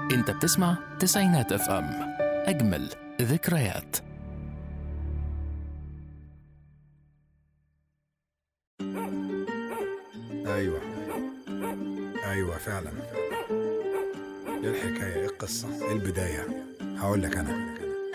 انت بتسمع تسعينات اف ام اجمل ذكريات ايوه ايوه فعلا ايه الحكايه ايه القصه ايه البدايه هقول لك انا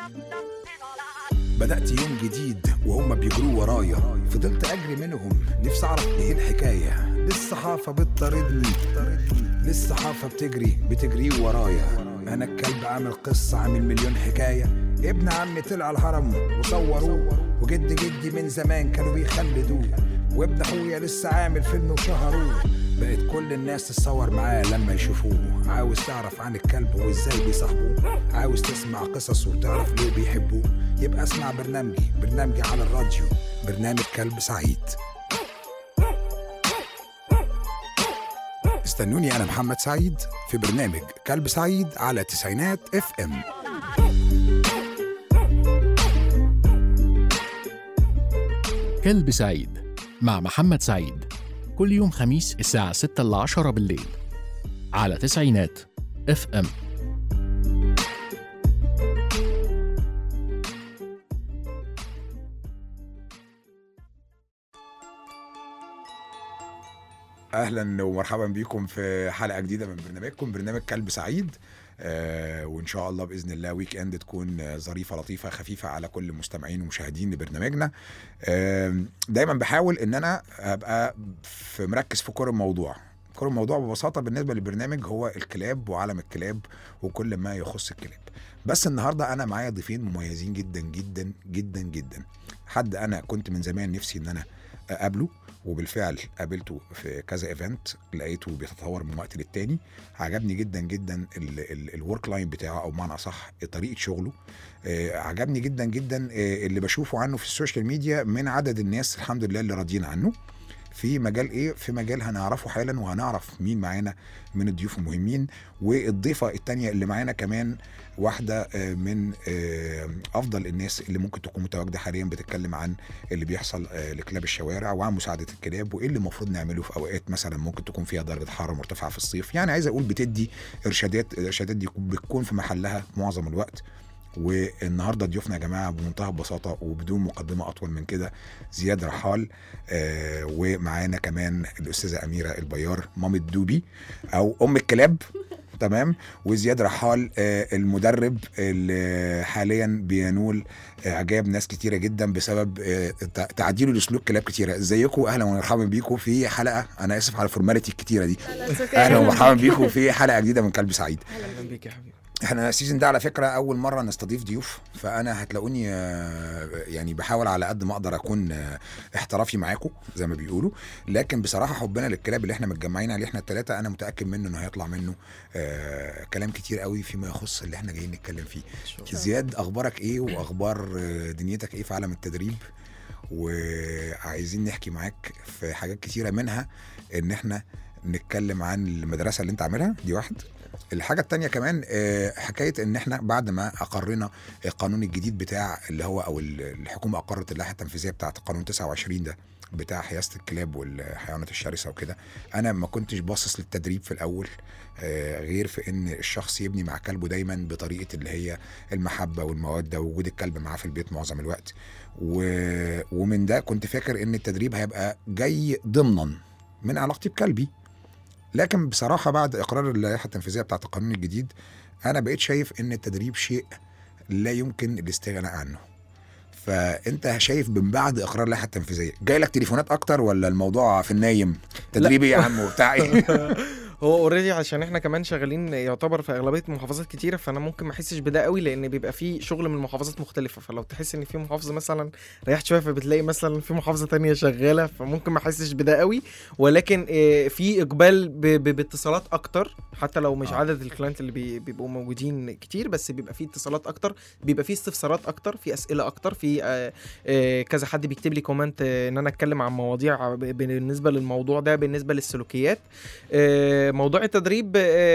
بدأت يوم جديد وهم بيجروا ورايا فضلت أجري منهم نفسي أعرف إيه الحكاية للصحافة بتطاردني للصحافة بتجري بتجري ورايا أنا الكلب عامل قصة عامل مليون حكاية ابن عمي طلع الهرم وصوروه وجد جدي من زمان كانوا بيخلدوه وابن أخويا لسه عامل فيلم وشهروه بقت كل الناس تتصور معاه لما يشوفوه عاوز تعرف عن الكلب وازاي بيصاحبوه عاوز تسمع قصصه وتعرف ليه بيحبوه يبقى اسمع برنامجي برنامجي على الراديو برنامج كلب سعيد استنوني انا محمد سعيد في برنامج كلب سعيد على تسعينات اف ام كلب سعيد مع محمد سعيد كل يوم خميس الساعة 6 ل 10 بالليل على تسعينات اف ام اهلا ومرحبا بيكم في حلقه جديده من برنامجكم برنامج كلب سعيد آه وان شاء الله باذن الله ويك اند تكون آه، ظريفه لطيفه خفيفه على كل مستمعين ومشاهدين لبرنامجنا آه دايما بحاول ان انا ابقى في مركز في كور الموضوع كور الموضوع ببساطه بالنسبه للبرنامج هو الكلاب وعالم الكلاب وكل ما يخص الكلاب بس النهارده انا معايا ضيفين مميزين جدا جدا جدا جدا حد انا كنت من زمان نفسي ان انا اقابله وبالفعل قابلته في كذا ايفنت لقيته بيتطور من وقت للتاني عجبني جدا جدا الورك لاين بتاعه او بمعنى اصح طريقه شغله آه، عجبني جدا جدا آه، اللي بشوفه عنه في السوشيال ميديا من عدد الناس الحمد لله اللي راضيين عنه في مجال ايه في مجال هنعرفه حالا وهنعرف مين معانا من الضيوف المهمين والضيفه التانية اللي معانا كمان واحده آه، من آه، افضل الناس اللي ممكن تكون متواجده حاليا بتتكلم عن اللي بيحصل آه، لكلاب الشوارع وعن مساعده الكلاب وايه اللي المفروض نعمله في اوقات مثلا ممكن تكون فيها درجه حراره مرتفعه في الصيف يعني عايز اقول بتدي ارشادات الارشادات دي بتكون في محلها معظم الوقت والنهارده ضيوفنا يا جماعه بمنتهى البساطه وبدون مقدمه اطول من كده زياد رحال آه ومعانا كمان الاستاذه اميره البيار مامة دوبي او ام الكلاب تمام وزياد رحال آه المدرب اللي حاليا بينول اعجاب ناس كتيره جدا بسبب آه تع- تعديله لسلوك كلاب كتيره ازيكم اهلا ومرحبا بيكم في حلقه انا اسف على الفورماليتي الكتيره دي اهلا ومرحبا بيكم في حلقه جديده من كلب سعيد اهلا بيك يا حبيبي احنا السيزون ده على فكره اول مره نستضيف ضيوف فانا هتلاقوني آه، يعني بحاول على قد ما اقدر اكون آه، احترافي معاكم زي ما بيقولوا لكن بصراحه حبنا للكلاب اللي احنا متجمعين عليه احنا الثلاثه انا متاكد منه انه هيطلع منه آه، كلام كتير قوي فيما يخص اللي احنا جايين نتكلم فيه زياد اخبارك ايه واخبار آه، دنيتك ايه في عالم التدريب وعايزين نحكي معاك في حاجات كتيره منها ان احنا نتكلم عن المدرسه اللي انت عاملها دي واحد الحاجة التانية كمان آه، حكاية ان احنا بعد ما اقرنا القانون الجديد بتاع اللي هو او ال- الحكومة اقرت اللائحة التنفيذية بتاعت قانون 29 ده بتاع حيازة الكلاب والحيوانات الشرسة وكده انا ما كنتش باصص للتدريب في الاول آه، غير في ان الشخص يبني مع كلبه دايما بطريقة اللي هي المحبة والمودة ووجود الكلب معاه في البيت معظم الوقت و... ومن ده كنت فاكر ان التدريب هيبقى جاي ضمنا من علاقتي بكلبي لكن بصراحه بعد اقرار اللائحه التنفيذيه بتاعت القانون الجديد انا بقيت شايف ان التدريب شيء لا يمكن الاستغناء عنه فانت شايف من بعد اقرار اللائحه التنفيذيه جاي لك تليفونات اكتر ولا الموضوع في النايم تدريب ايه يا عم وبتاع ايه هو اوريدي عشان احنا كمان شغالين يعتبر في اغلبيه محافظات كتيره فانا ممكن ما احسش بده قوي لان بيبقى في شغل من محافظات مختلفه فلو تحس ان في محافظه مثلا ريحت شويه فبتلاقي مثلا في محافظه تانية شغاله فممكن ما احسش بده قوي ولكن آه، في اقبال ب- ب- باتصالات اكتر حتى لو مش آه. عدد الكلاينت اللي بي- بيبقوا موجودين كتير بس بيبقى في اتصالات اكتر بيبقى في استفسارات اكتر في اسئله اكتر في آه، آه، كذا حد بيكتب لي كومنت آه، ان انا اتكلم عن مواضيع ب- بالنسبه للموضوع ده بالنسبه للسلوكيات آه، آه، موضوع التدريب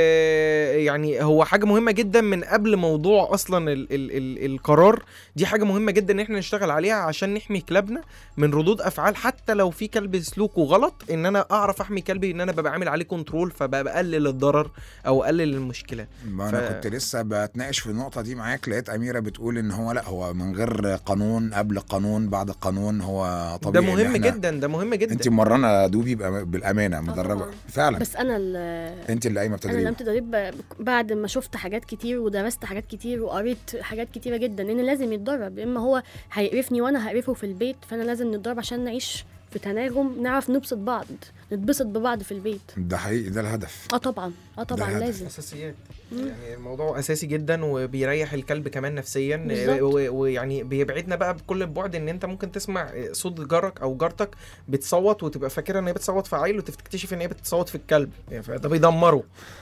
آه، يعني هو حاجه مهمه جدا من قبل موضوع اصلا ال ال ال القرار دي حاجه مهمه جدا ان احنا نشتغل عليها عشان نحمي كلابنا من ردود افعال حتى لو في كلب سلوكه غلط ان انا اعرف احمي كلبي ان انا ببقى عامل عليه كنترول فبقلل الضرر او اقلل المشكله ما انا ف- كنت لسه بتناقش في النقطه دي معاك لقيت اميره بتقول ان هو لا هو من غير قانون قبل قانون بعد قانون هو ده طبيعي إن مهم إحنا- جدا ده مهم جدا انت مرنه دوبي بأم- بالامانه مدربه طبعاً. فعلا بس انا ال- انت اللي قايمه انا اللي بتدريب قمت تدريب بعد ما شفت حاجات كتير ودرست حاجات كتير وقريت حاجات كتيره جدا ان لازم يتدرب اما هو هيقرفني وانا هقرفه في البيت فانا لازم نتدرب عشان نعيش في تناغم نعرف نبسط بعض نتبسط ببعض في البيت ده حقيقي ده الهدف اه طبعا اه طبعا هدف. لازم اساسيات مم. يعني الموضوع اساسي جدا وبيريح الكلب كمان نفسيا بالظبط. و- ويعني بيبعدنا بقى بكل البعد ان انت ممكن تسمع صوت جارك او جارتك بتصوت وتبقى فاكره ان هي بتصوت في عيل وتكتشف ان هي بتصوت في الكلب يعني فده بيدمره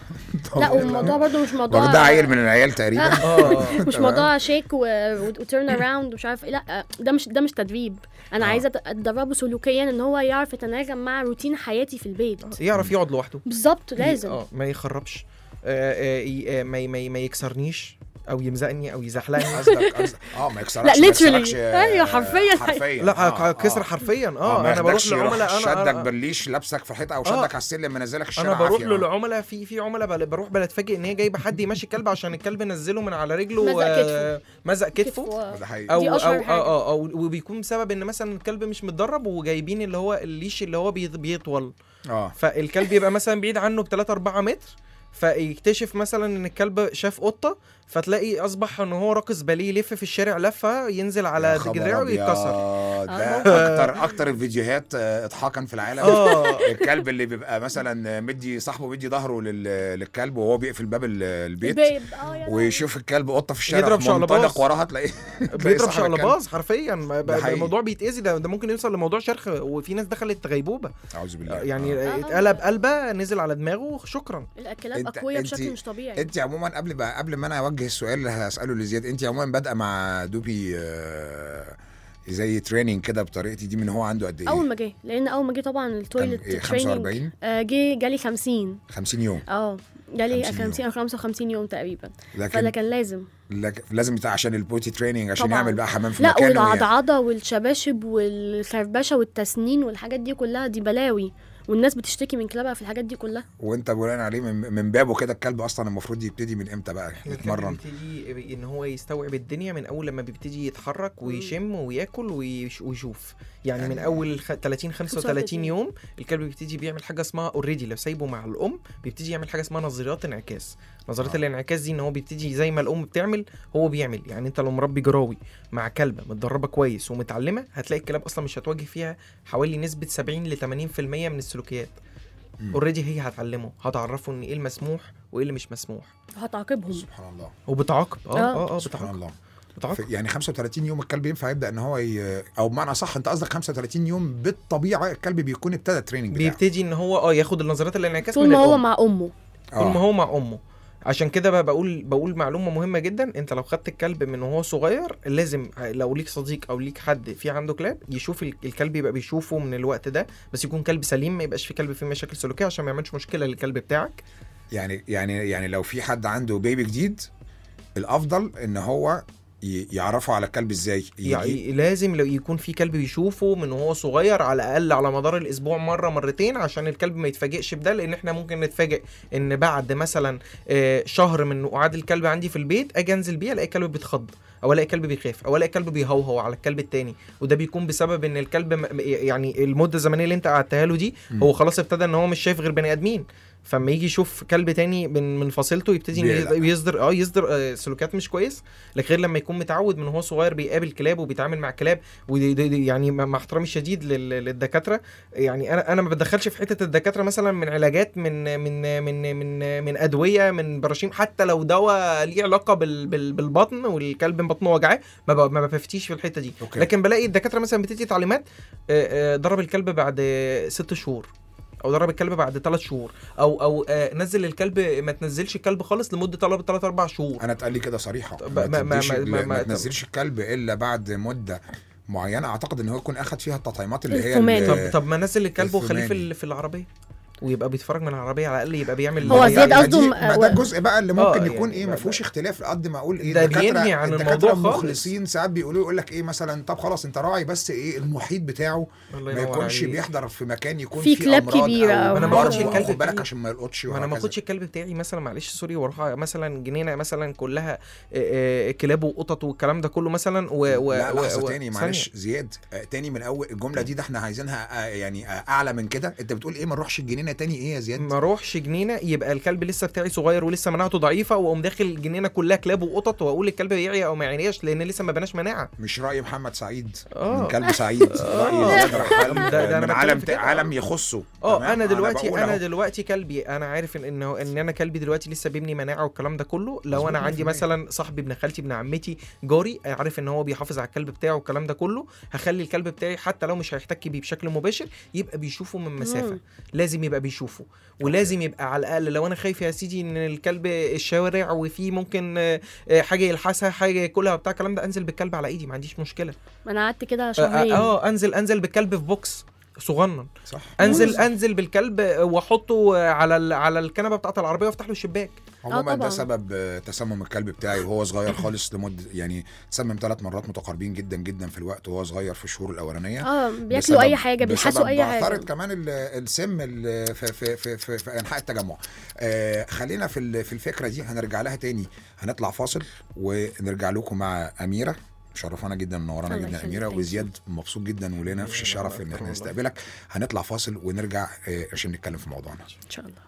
لا والموضوع برضه مش موضوع ده عيل من العيال تقريبا اه مش موضوع شيك وتيرن اراوند ومش عارف ايه لا ده مش ده مش تدريب انا آه. عايزه أت- ادربه سلوكيا ان هو يعرف يتناغم مع روتين حياتي في البيت يعرف يقعد لوحده بالظبط لازم اه ما يخربش آه، آه، ي- آه، ما ما ما يكسرنيش او يمزقني او يزحلقني قصدك قصدك اه ما يكسركش لا، ما literally. يكسركش، أيوة، حرفياً. حرفيا لا آه، كسر آه. حرفيا آه، اه ما انا بروح ياخدكش يروح لعملاء شدك انا أنا- بالليش لابسك في الحيطه او آه. شدك على السلم منزلك الشارع انا بروح عافية. له لعملاء في في عملاء بل- بروح بتفاجئ ان هي جايبه حد يمشي الكلب عشان الكلب نزله من على رجله مزق آه، مزق كتفه كتفه ده حقيقي او دي او أشهر أو, حاجة. أو, او وبيكون بسبب ان مثلا الكلب مش متدرب وجايبين اللي هو الليش اللي هو بيط- بيطول اه فالكلب يبقى مثلا بعيد عنه ب 3 4 متر فيكتشف مثلا ان الكلب شاف قطه فتلاقي اصبح ان هو راقص باليه يلف في الشارع لفه ينزل يا على خبر دراعه أبيض، ويتكسر ده ممكن. اكتر اكتر الفيديوهات آه، اضحاكا في العالم اه الكلب اللي بيبقى مثلا مدي صاحبه مدي ظهره لل- للكلب وهو بيقفل باب ال- البيت البيب اه يا لهوي. ويشوف الكلب قطه في الشارع يضرب منطلق شقلباز. وراها تلاقيه بيضرب صاحب الكلب. شقلباز حرفيا ما- ده بقى- حقيقي. الموضوع بيتاذي ده, ده ممكن يوصل لموضوع شرخ وفي ناس دخلت غيبوبه اعوذ بالله يعني آه. اتقلب قلبه نزل على دماغه شكرا الكلاب أنت- اقوياء أنت- بشكل مش طبيعي انت عموما قبل ما قبل ما انا اوجه السؤال اللي هساله لزياد انت عموما بادئه مع دوبي آه، زي تريننج كده بطريقتي دي من هو عنده قد ايه؟ اول ما جه لان اول ما جه طبعا التويلت كان إيه، تريننج 45 آه، جه جالي 50 50 يوم اه جالي 50 يوم. 50 او 55 يوم تقريبا فده لكن كان لازم لك لازم بتاع عشان البوتي تريننج عشان طبعاً. يعمل بقى حمام في لا مكانه يعني. والعضعضه والشباشب والخربشه والتسنين والحاجات دي كلها دي بلاوي والناس بتشتكي من كلابها في الحاجات دي كلها وانت بناء عليه من, من بابه كده الكلب اصلا المفروض يبتدي من امتى بقى يتمرن بيبتدي ان هو يستوعب الدنيا من اول لما بيبتدي يتحرك ويشم وياكل ويش- ويشوف يعني, يعني من يعني- اول خ- 30 35 35 يوم الكلب بيبتدي بيعمل حاجه اسمها اوريدي لو سايبه مع الام بيبتدي يعمل حاجه اسمها نظريات انعكاس نظريات آه. الانعكاس دي ان هو بيبتدي زي ما الام بتعمل هو بيعمل يعني انت لو مربي جراوي مع كلبه متدربه كويس ومتعلمه هتلاقي الكلاب اصلا مش هتواجه فيها حوالي نسبه 70 ل 80% من السلوكيات مم. اوريدي هي هتعلمه هتعرفه ان ايه المسموح وايه اللي مش مسموح هتعاقبهم سبحان الله وبتعاقب اه آه. اه اه سبحان بتعاقب الله بتعاقب في- يعني 35 يوم الكلب ينفع يبدا ان هو ي... او بمعنى صح انت قصدك 35 يوم بالطبيعه الكلب بيكون ابتدى التريننج بتاعه بيبتدي ان هو اه ياخد النظريات الانعكاس طول من ما هو الأم. مع امه طول ما اه هو مع امه عشان كده بقى بقول بقول معلومه مهمه جدا انت لو خدت الكلب من وهو صغير لازم لو ليك صديق او ليك حد في عنده كلاب يشوف ال- الكلب يبقى بيشوفه من الوقت ده بس يكون كلب سليم ما يبقاش في كلب فيه مشاكل سلوكيه عشان ما يعملش مشكله للكلب بتاعك يعني يعني يعني لو في حد عنده بيبي جديد الافضل ان هو ي- يعرفه على الكلب ازاي يجي- يعني لازم لو يكون في كلب بيشوفه من وهو صغير على الاقل على مدار الاسبوع مره مرتين عشان الكلب ما يتفاجئش بده لان احنا ممكن نتفاجئ ان بعد مثلا آه، شهر من قعاد الكلب عندي في البيت اجي انزل بيه الاقي الكلب بيتخض او الاقي الكلب بيخاف او الاقي الكلب بيهوهو على الكلب التاني وده بيكون بسبب ان الكلب م- يعني المده الزمنيه اللي انت قعدتها له دي مم. هو خلاص ابتدى ان هو مش شايف غير بني ادمين فلما يجي يشوف كلب تاني من من فصيلته يبتدي إن بيقلق. يصدر اه يصدر آه، سلوكيات مش كويس لكن غير لما يكون متعود من هو صغير بيقابل كلاب وبيتعامل مع كلاب ودي دي دي يعني مع مع احترامي الشديد لل- للدكاتره يعني انا انا ما بتدخلش في حته الدكاتره مثلا من علاجات من من من من من ادويه من براشيم حتى لو دواء ليه علاقه بال بال بالبطن والكلب بطنه وجعاه ما ب- ما بفتيش في الحته دي أوكي. لكن بلاقي الدكاتره مثلا بتدي تعليمات آه، آه، ضرب الكلب بعد آه، ست شهور او ضرب الكلب بعد ثلاث شهور او او آه، نزل الكلب ما تنزلش الكلب خالص لمده ثلاث اربع شهور انا اتقال لي كده صريحه طب ما, ما- ما- تديش- ما- ما- ما ما- تنزلش الكلب الا بعد مده معينه اعتقد ان هو يكون اخد فيها التطعيمات اللي هي الثومان. ال- طب طب ما نزل الكلب وخليه في الثماني. ال- في العربيه ويبقى بيتفرج من العربيه على الاقل يبقى بيعمل هو ما زياد ما قصده دي- م- ما ده الجزء بقى اللي ممكن آه، يكون يعني ايه ده- ما فيهوش اختلاف قد ما اقول ايه ده الدكاترة- بينهي عن الدكاترة الموضوع خالص. المخلصين ساعات بيقولوا يقول لك ايه مثلا طب خلاص انت راعي بس ايه المحيط بتاعه الله ما ينور يكونش عليك. بيحضر في مكان يكون في فيه كلاب أمراض كبيرة أو أنا ما ضرب باخدش الكلب واخد بالك بتاعي. عشان ما يلقطش ما انا ما وهكذا. باخدش الكلب بتاعي مثلا معلش سوري واروح مثلا جنينه مثلا كلها آه، آه، كلاب وقطط والكلام ده كله مثلا و, و لا و- لحظه و- تاني ثانية. معلش زياد آه، تاني من اول الجمله دي ده احنا عايزينها آه، يعني آه، اعلى من كده انت بتقول ايه ما نروحش الجنينه تاني ايه يا زياد ما اروحش جنينه يبقى الكلب لسه بتاعي صغير ولسه مناعته ضعيفه واقوم داخل الجنينه كلها كلاب وقطط واقول الكلب يعيا او ما يعياش لان لسه ما بناش مناعه مش راي محمد سعيد آه. من كلب سعيد راي زياد رحال ده- ده أنا من بتكلم عالم في كده. عالم يخصه اه تمام؟ انا دلوقتي بقول انا أهو. دلوقتي كلبي انا عارف ان انه ان انا كلبي دلوقتي لسه بيبني مناعه والكلام ده كله لو مظبوط انا عندي 100%. مثلا صاحبي ابن خالتي ابن عمتي جاري عارف ان هو بيحافظ على الكلب بتاعه والكلام ده كله هخلي الكلب بتاعي حتى لو مش هيحتك بيه بشكل مباشر يبقى بيشوفه من مسافه مم. لازم يبقى بيشوفه ولازم يبقى على الاقل لو انا خايف يا سيدي ان الكلب الشوارع وفيه ممكن آه، آه، حاجه يلحسها حاجه ياكلها بتاع الكلام ده انزل بالكلب على ايدي ما عنديش مشكله ما انا قعدت كده اه, شهرين آه انزل انزل بالكلب في بوكس صغنن صح انزل مم. انزل بالكلب واحطه على ال- على الكنبه بتاعه العربيه وافتح له الشباك عموما ده طبعاً. سبب آه، تسمم الكلب بتاعي وهو صغير خالص لمده يعني تسمم ثلاث مرات متقاربين جدا جدا في الوقت وهو صغير في الشهور الاولانيه اه بياكلوا بسبب- اي حاجه بيلحسوا بسبب اي حاجه عثرة كمان ال- السم ال- في في في في, في انحاء التجمع آه خلينا في ال- في الفكره دي هنرجع لها تاني هنطلع فاصل ونرجع لكم مع اميره مشرفانا جدا منورانا الله جدا يخليك، اميره thank you. وزياد مبسوط جدا ولنا نفس الشرف ان احنا والله. نستقبلك هنطلع فاصل ونرجع آه عشان نتكلم في موضوعنا ان شاء الله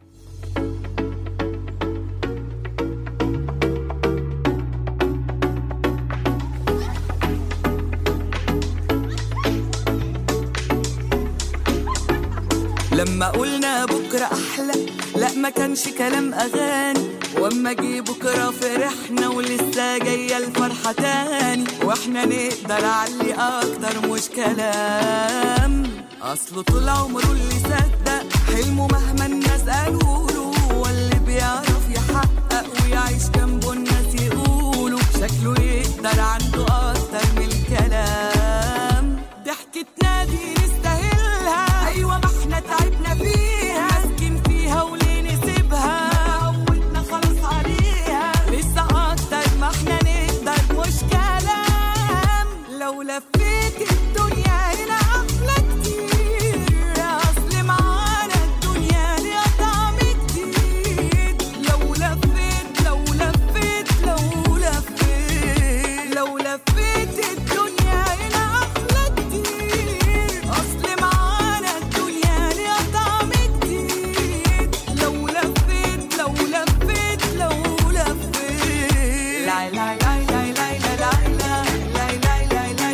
لما قلنا بكرة أحلى لا ما كانش كلام أغاني واما جه بكرة فرحنا ولسه جاية الفرحة تاني واحنا نقدر علي أكتر مش كلام أصله طول عمره اللي صدق حلمه مهما الناس قالوله هو اللي بيعرف يحقق ويعيش جنبه الناس يقولوا شكله يقدر عنده أكتر من الكلام ضحكتنا دي نستاهلها أيوة ما احنا تعبنا فيها ماسكين فيها وليه نسيبها عودنا خلاص عليها لسه أكتر ما احنا نقدر مش كلام لو لفيت الدنيا هنا أحلى كتير أصل معانا الدنيا ليها طعم جديد لو لفيت لو لفيت لو لفيت لو لفيت الدنيا هنا أحلى كتير أصل معانا الدنيا ليها طعم جديد لو لفيت لو لفيت لو لفيت لا لا لا لا لا لا لا لا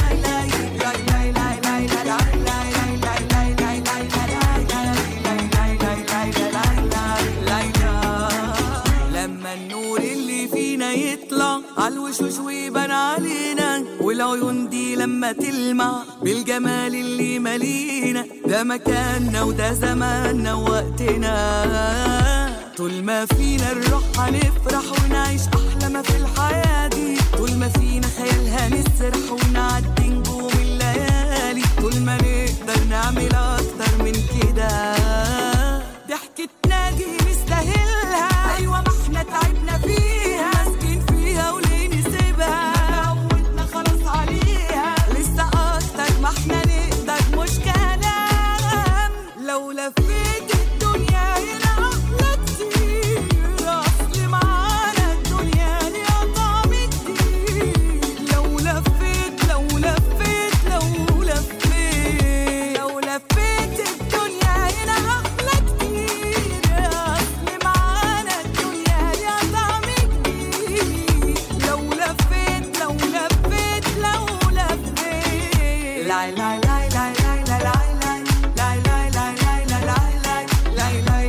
لما النور اللي فينا يطلع عالوشوش ويبان علينا والعيون دي لما تلمع بالجمال اللي مالينا ده مكاننا وده زماننا ووقتنا طول ما فينا الروح هنفرح ونعيش احلى ما في الحياه دي طول ما فينا خيال هنسرح ونعدي نجوم الليالي طول ما نقدر نعمل اكتر من كده ضحكتنا دي نستاهلها ايوه ما احنا تعبنا فيها ماسكين فيها وليه نسيبها عودنا خلاص عليها لسه اكتر ما احنا نقدر مش كلام لو لفيت الدنيا هنا احلى كتير اصل معانا الدنيا ليها طعم جديد لو لفيت لو لفيت لو لفيت لو لفيت الدنيا هنا احلى كتير اصل معانا الدنيا ليها طعم جديد لو لفيت لو لفيت لو لفيت لا لا لا لا لا لا لا لا لا لا لا لا لا لا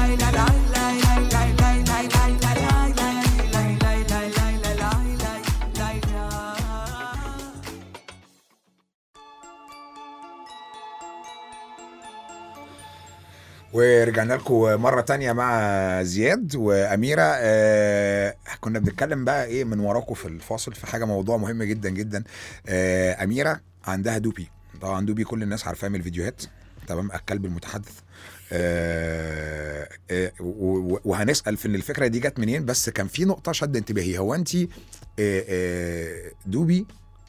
ورجعنا لكم مرة تانية مع زياد وأميرة آه كنا بنتكلم بقى إيه من وراكم في الفاصل في حاجة موضوع مهم جدا جدا آه أميرة عندها دوبي طبعا دوبي كل الناس عارفاه من الفيديوهات تمام الكلب المتحدث آه آه و- و- وهنسال في ان الفكره دي جت منين بس كان في نقطه شد انتباهي هو انت آه آه دوبي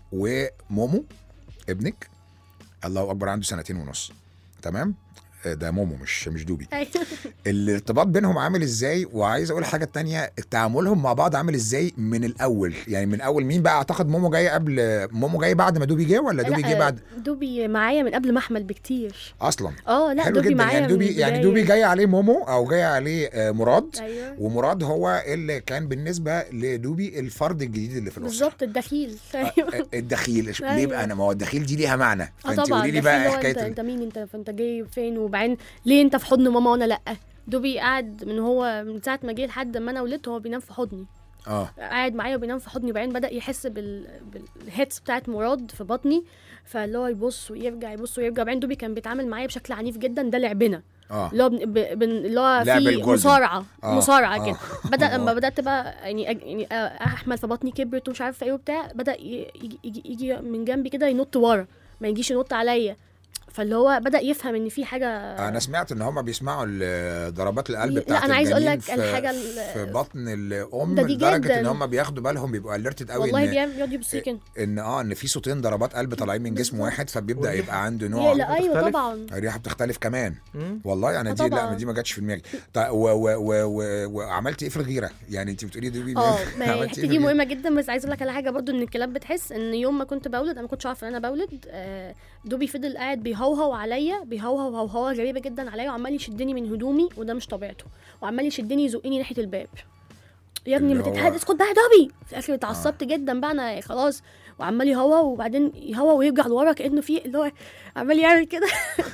ومومو ابنك الله اكبر عنده سنتين ونص تمام آه، ده مومو مش مش دوبي أيوة. الارتباط بينهم عامل ازاي وعايز اقول حاجه تانية تعاملهم مع بعض عامل ازاي من الاول يعني من اول مين بقى اعتقد مومو جاي قبل مومو جاي بعد ما دوبي جه ولا دوبي لا، جه بعد دوبي معايا من قبل ما احمل بكتير اصلا اه لا حلو دوبي جدا معايا يعني من دوبي يعني البداية. دوبي جاي عليه مومو او جاي عليه آه، مراد ايوه ومراد هو اللي كان بالنسبه لدوبي الفرد الجديد اللي في الاسره بالظبط الدخيل آه، ايوه الدخيل ليه أيوه. بقى انا ما هو الدخيل دي ليها معنى اه فانت طبعا قولي لي الدخيل بقى هو انت حكايه ال- انت مين انت فانت جاي فين وبعدين ليه انت في حضن ماما وانا لا دوبي قاعد من هو من ساعه ما جه لحد ما انا ولدت هو بينام في حضني اه قاعد معايا وبينام في حضني وبعدين بدا يحس بال... بالهيتس بتاعت مراد في بطني فاللي هو يبص ويرجع يبص ويرجع بعدين دوبي كان بيتعامل معايا بشكل عنيف جدا ده لعبنا اه اللي هو بن... ب... بن... اللي هو لعب في الجولدن. مصارعه آه، مصارعه آه. كده بدا آه. لما بدات بقى يعني أج... يعني آه، احمل في بطني كبرت ومش عارفه ايه وبتاع بدا ي... يجي... يجي... يجي من جنبي كده ينط ورا ما يجيش ينط عليا فاللي هو بدا يفهم ان في حاجه انا سمعت ان هم بيسمعوا ال- ضربات القلب لا، بتاعت أنا عايز أقول الجنين لك في- الحاجة ال- في بطن الام ده دي لدرجه جداً. ان هم بياخدوا بالهم بيبقوا اليرتد قوي والله ان بيعمل يقعد يبص كده ان اه ان في صوتين ضربات قلب طالعين من جسم واحد فبيبدا والريحة. يبقى عنده نوع لا ايوه بتختلف؟ طبعا الريحه بتختلف كمان مم. والله انا آه دي لا طبعاً. ما دي ما جاتش في دماغي طيب و- و- و- و- وعملت ايه في الغيره يعني انت بتقولي دوبي اه ما هي عملتي الحته إيه في دي الغيرة؟ مهمه جدا بس عايز اقول لك على حاجه برضو ان الكلاب بتحس ان يوم ما كنت بولد انا ما كنتش عارفه ان انا بولد آه، دوبي فضل قاعد بيهوهو عليا بيهوهو هوهوه غريبه جدا عليا وعمال يشدني من هدومي وده مش طبيعته وعمال يشدني يزقني ناحيه الباب يا ابني ما اللي هو- تتهد اسكت بقى يا دوبي في الاخر اتعصبت جدا بقى انا خلاص وعمال يهوى وبعدين يهوى ويرجع لورا كانه في اللي هو عمال يعمل كده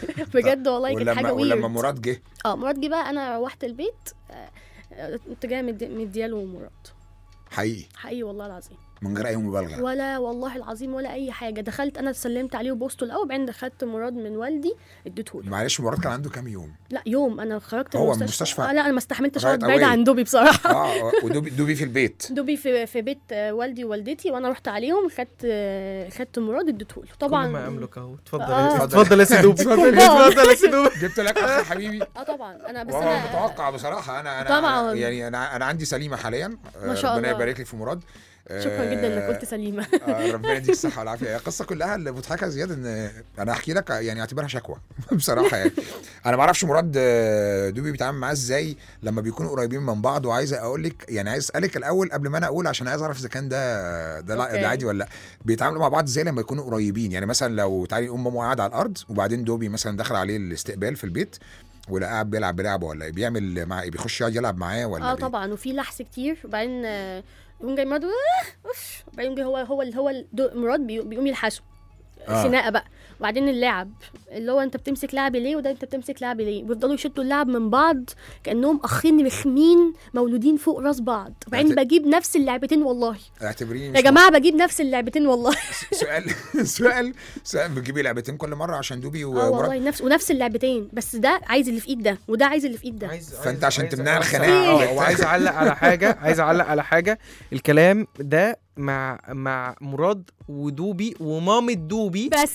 بجد والله كانت ولما حاجه ولما ويرد مراد جه اه مراد جه بقى انا روحت البيت آه، آه، كنت جايه مدي- مدياله مراد حقيقي حقيقي والله العظيم من غير اي مبالغه ولا والله العظيم ولا اي حاجه دخلت انا سلمت عليه وبوسته الاول بعدين دخلت مراد من والدي اديته له معلش مراد كان عنده كام يوم لا يوم انا خرجت هو من من المستشفى المستشفى؟ آه لا انا ما استحملتش Right اقعد بعيد away. عن دوبي بصراحه اه ودوبي دوبي في البيت دوبي في في بيت آه، والدي ووالدتي وانا رحت عليهم خدت آه، خدت مراد اديته له طبعا كل ما املك اهو اتفضل آه. اتفضل يا سيدوبي اتفضل. اتفضل يا سيدوبي جبت لك اخ حبيبي اه طبعا انا بس والله انا متوقع بصراحه انا انا طبعاً. يعني انا انا عندي سليمه حاليا ما شاء ربنا الله. يبارك لي في مراد شكرا جدا انك قلت سليمه آه، ربنا يديك الصحه والعافيه هي القصه كلها اللي مضحكه زياده ان انا احكي لك يعني اعتبرها شكوى بصراحه يعني انا ما اعرفش مراد آه، دوبي بيتعامل معاه ازاي لما بيكونوا قريبين من بعض وعايز اقول لك يعني عايز اسالك الاول قبل ما انا اقول عشان عايز اعرف اذا كان ده ده لا- أوكي. ده عادي ولا لا بيتعاملوا مع بعض ازاي لما يكونوا قريبين يعني مثلا لو تعالي نقوم ماما قاعد على الارض وبعدين دوبي مثلا دخل عليه الاستقبال في البيت ولا قاعد بيلعب بلعبه ولا إيه؟ بيعمل مع إيه؟ بيخش يقعد يلعب معاه ولا اه بي- طبعا وفي لحس كتير وبعدين آه، يقوم جاي مراد آه، اوف وبعدين جاي هو هو هو الدو- مراد بي- بيقوم يلحسه آه. خناقه بقى وبعدين اللعب اللي هو انت بتمسك لعبي ليه وده انت بتمسك لعبي ليه بيفضلوا يشدوا اللعب من بعض كانهم اخين رخمين مولودين فوق راس بعض وبعدين هت- بجيب نفس اللعبتين والله اعتبريني يا مش جماعه بجيب نفس اللعبتين والله سؤال سؤال سؤال بتجيبي لعبتين كل مره عشان دوبي اه ومراد والله نفس ونفس اللعبتين بس ده عايز اللي في ايد ده وده عايز اللي في ايد ده عايز فأنت عشان تمنع عايز- الخناقة. اه وعايز اعلق على حاجه عايز اعلق على حاجه الكلام ده مع مع مراد ودوبي ومامة دوبي بس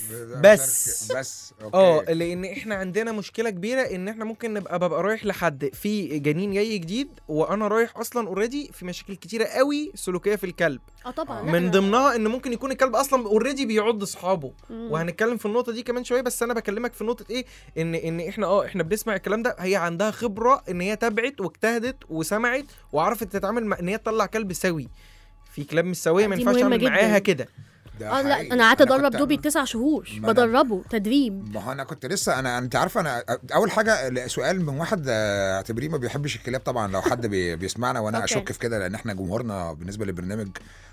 بس. بس اه اوكي لان احنا عندنا مشكله كبيره ان احنا ممكن نبقى ببقى رايح لحد في جنين جاي جديد وانا رايح اصلا اوريدي في مشاكل كتيره قوي سلوكيه في الكلب اه طبعا لا، من أنا- ضمنها ان ممكن يكون الكلب اصلا اوريدي بيعض اصحابه مم. وهنتكلم في النقطه دي كمان شويه بس انا بكلمك في نقطه ايه ان ان احنا اه احنا بنسمع الكلام ده هي عندها خبره ان هي تابعت واجتهدت وسمعت وعرفت تتعامل مع ان هي تطلع كلب سوي في كلاب مش سويه ما دي ينفعش مهمة اعمل معاها جدا. كده ده اه لا حقيقي. انا قعدت ادرب كنت- دوبي تسع شهور ما أنا- بدربه تدريب ما هو انا كنت لسه انا انت عارفه انا اول حاجه سؤال من واحد آه، اعتبريه ما بيحبش الكلاب طبعا لو حد بي بيسمعنا وانا أوكي. اشك في كده لان احنا جمهورنا بالنسبه للبرنامج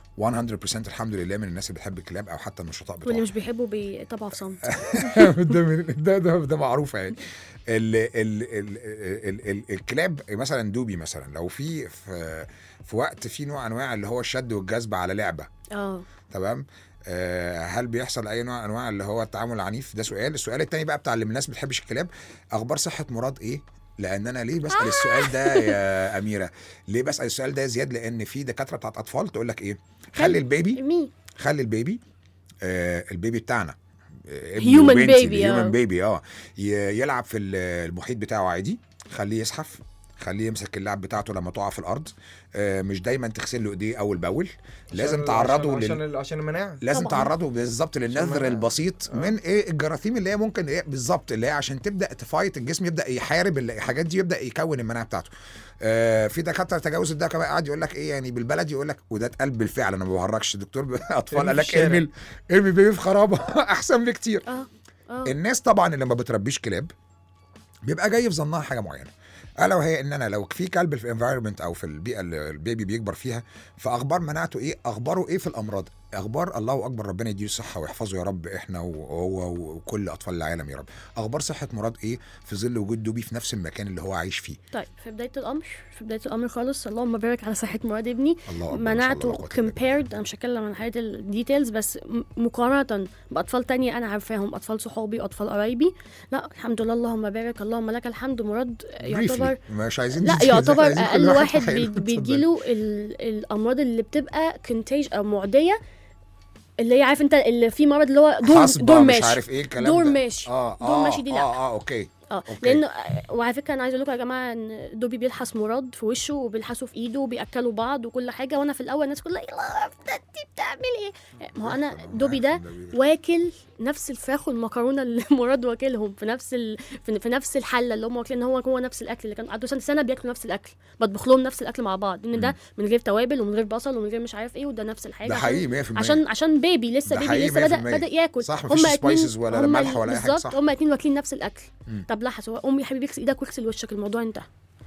100% الحمد لله من الناس اللي بتحب الكلاب او حتى النشطاء واللي بتوعها مش بيحبوا بيطبعوا في صمت ده من- ده ده, ده معروفه يعني ال ال ال ال ال الكلاب مثلا دوبي مثلا لو في في في وقت في نوع انواع اللي هو الشد والجذب على لعبه اه تمام آه، هل بيحصل اي نوع انواع اللي هو التعامل العنيف ده سؤال السؤال التاني بقى بتاع اللي الناس ما بتحبش الكلاب اخبار صحه مراد ايه لان انا ليه بسال السؤال ده يا اميره ليه بسال السؤال ده يا زياد لان في دكاتره بتاعت اطفال تقول لك ايه خلي البيبي مين خلي البيبي آه البيبي بتاعنا Human baby، آه. هيومن بيبي اه ي- يلعب في ال- المحيط بتاعه عادي خليه يزحف خليه يمسك اللعب بتاعته لما تقع في الارض آه، مش دايما تغسل له ايديه اول باول لازم عشان- تعرضه عشان لل... عشان, عشان المناعه لازم طبعاً. تعرضه بالظبط للنذر ما- البسيط آه. من ايه الجراثيم اللي هي ممكن ايه بالظبط اللي هي عشان تبدا تفايت الجسم يبدا يحارب الحاجات دي يبدا يكون المناعه بتاعته آه في دكاتره تجاوز الدواء كمان قاعد يقول لك ايه يعني بالبلدي يقول لك وده اتقال بالفعل انا ما بهرجش دكتور اطفال ارمي قال في لك الشارع. ارمي ارمي بيبي في خرابه احسن بكتير اه اه الناس طبعا اللي ما بتربيش كلاب بيبقى جاي في ظنها حاجه معينه الا وهي ان انا لو في كلب في الانفايرمنت او في البيئه اللي البيبي بيكبر فيها فاخبار مناعته ايه اخباره ايه في الامراض اخبار الله اكبر ربنا يديله الصحه ويحفظه يا رب احنا وهو وكل اطفال العالم يا رب اخبار صحه مراد ايه في ظل وجود دوبي في نفس المكان اللي هو عايش فيه طيب في بدايه الامر في بدايه الامر خالص اللهم بارك على صحه مراد ابني الله اكبر ما شاء الله مناعته لا قوة إلا بالله. compared انا مش هتكلم عن حاجات الديتيلز بس م- مقارنه باطفال تانية انا عارفاهم اطفال صحابي اطفال قرايبي لا الحمد لله اللهم بارك اللهم لك الحمد مراد يعتبر Briefly. مش عايزين لا نزيد- يعتبر عايزين كل اقل واحد في حاله. بي- اتفضل. بيجيله ال- الامراض اللي بتبقى كونتاج او معديه اللي هي عارف انت اللي في مرض اللي هو دور حصبة دور مش ماشي عارف ايه الكلام دور ده. ماشي اه دور اه ماشي دي لا. اه اه اوكي اه أوكي. لانه وعلى فكره انا عايزه اقول لكم يا جماعه ان دوبي بيلحس مراد في وشه وبيلحسه في ايده وبياكلوا بعض وكل حاجه وانا في الاول الناس كلها يلا انت بتعمل ايه ما هو انا دوبي ده واكل نفس الفراخ والمكرونه اللي مراد واكلهم في نفس ال... في في نفس الحله اللي هم واكلين هو هو نفس الاكل اللي كانوا قعدوا سنه سنه بياكلوا نفس الاكل بطبخ لهم نفس الاكل مع بعض ان ده من غير توابل ومن غير بصل ومن غير مش عارف ايه وده نفس الحاجه ده عشان- حقيقي 100% عشان عشان بيبي لسه ده بيبي حقيقي لسه بدا 100%. بدا ياكل صح، مفيش هما اتنين- spices ولا هما ملح ولا أي حاجة، بالظبط صح. هما اتنين واكلين نفس الاكل مم. طب لحظه هو امي يا حبيبي اغسل ايدك واغسل وشك الموضوع انتهى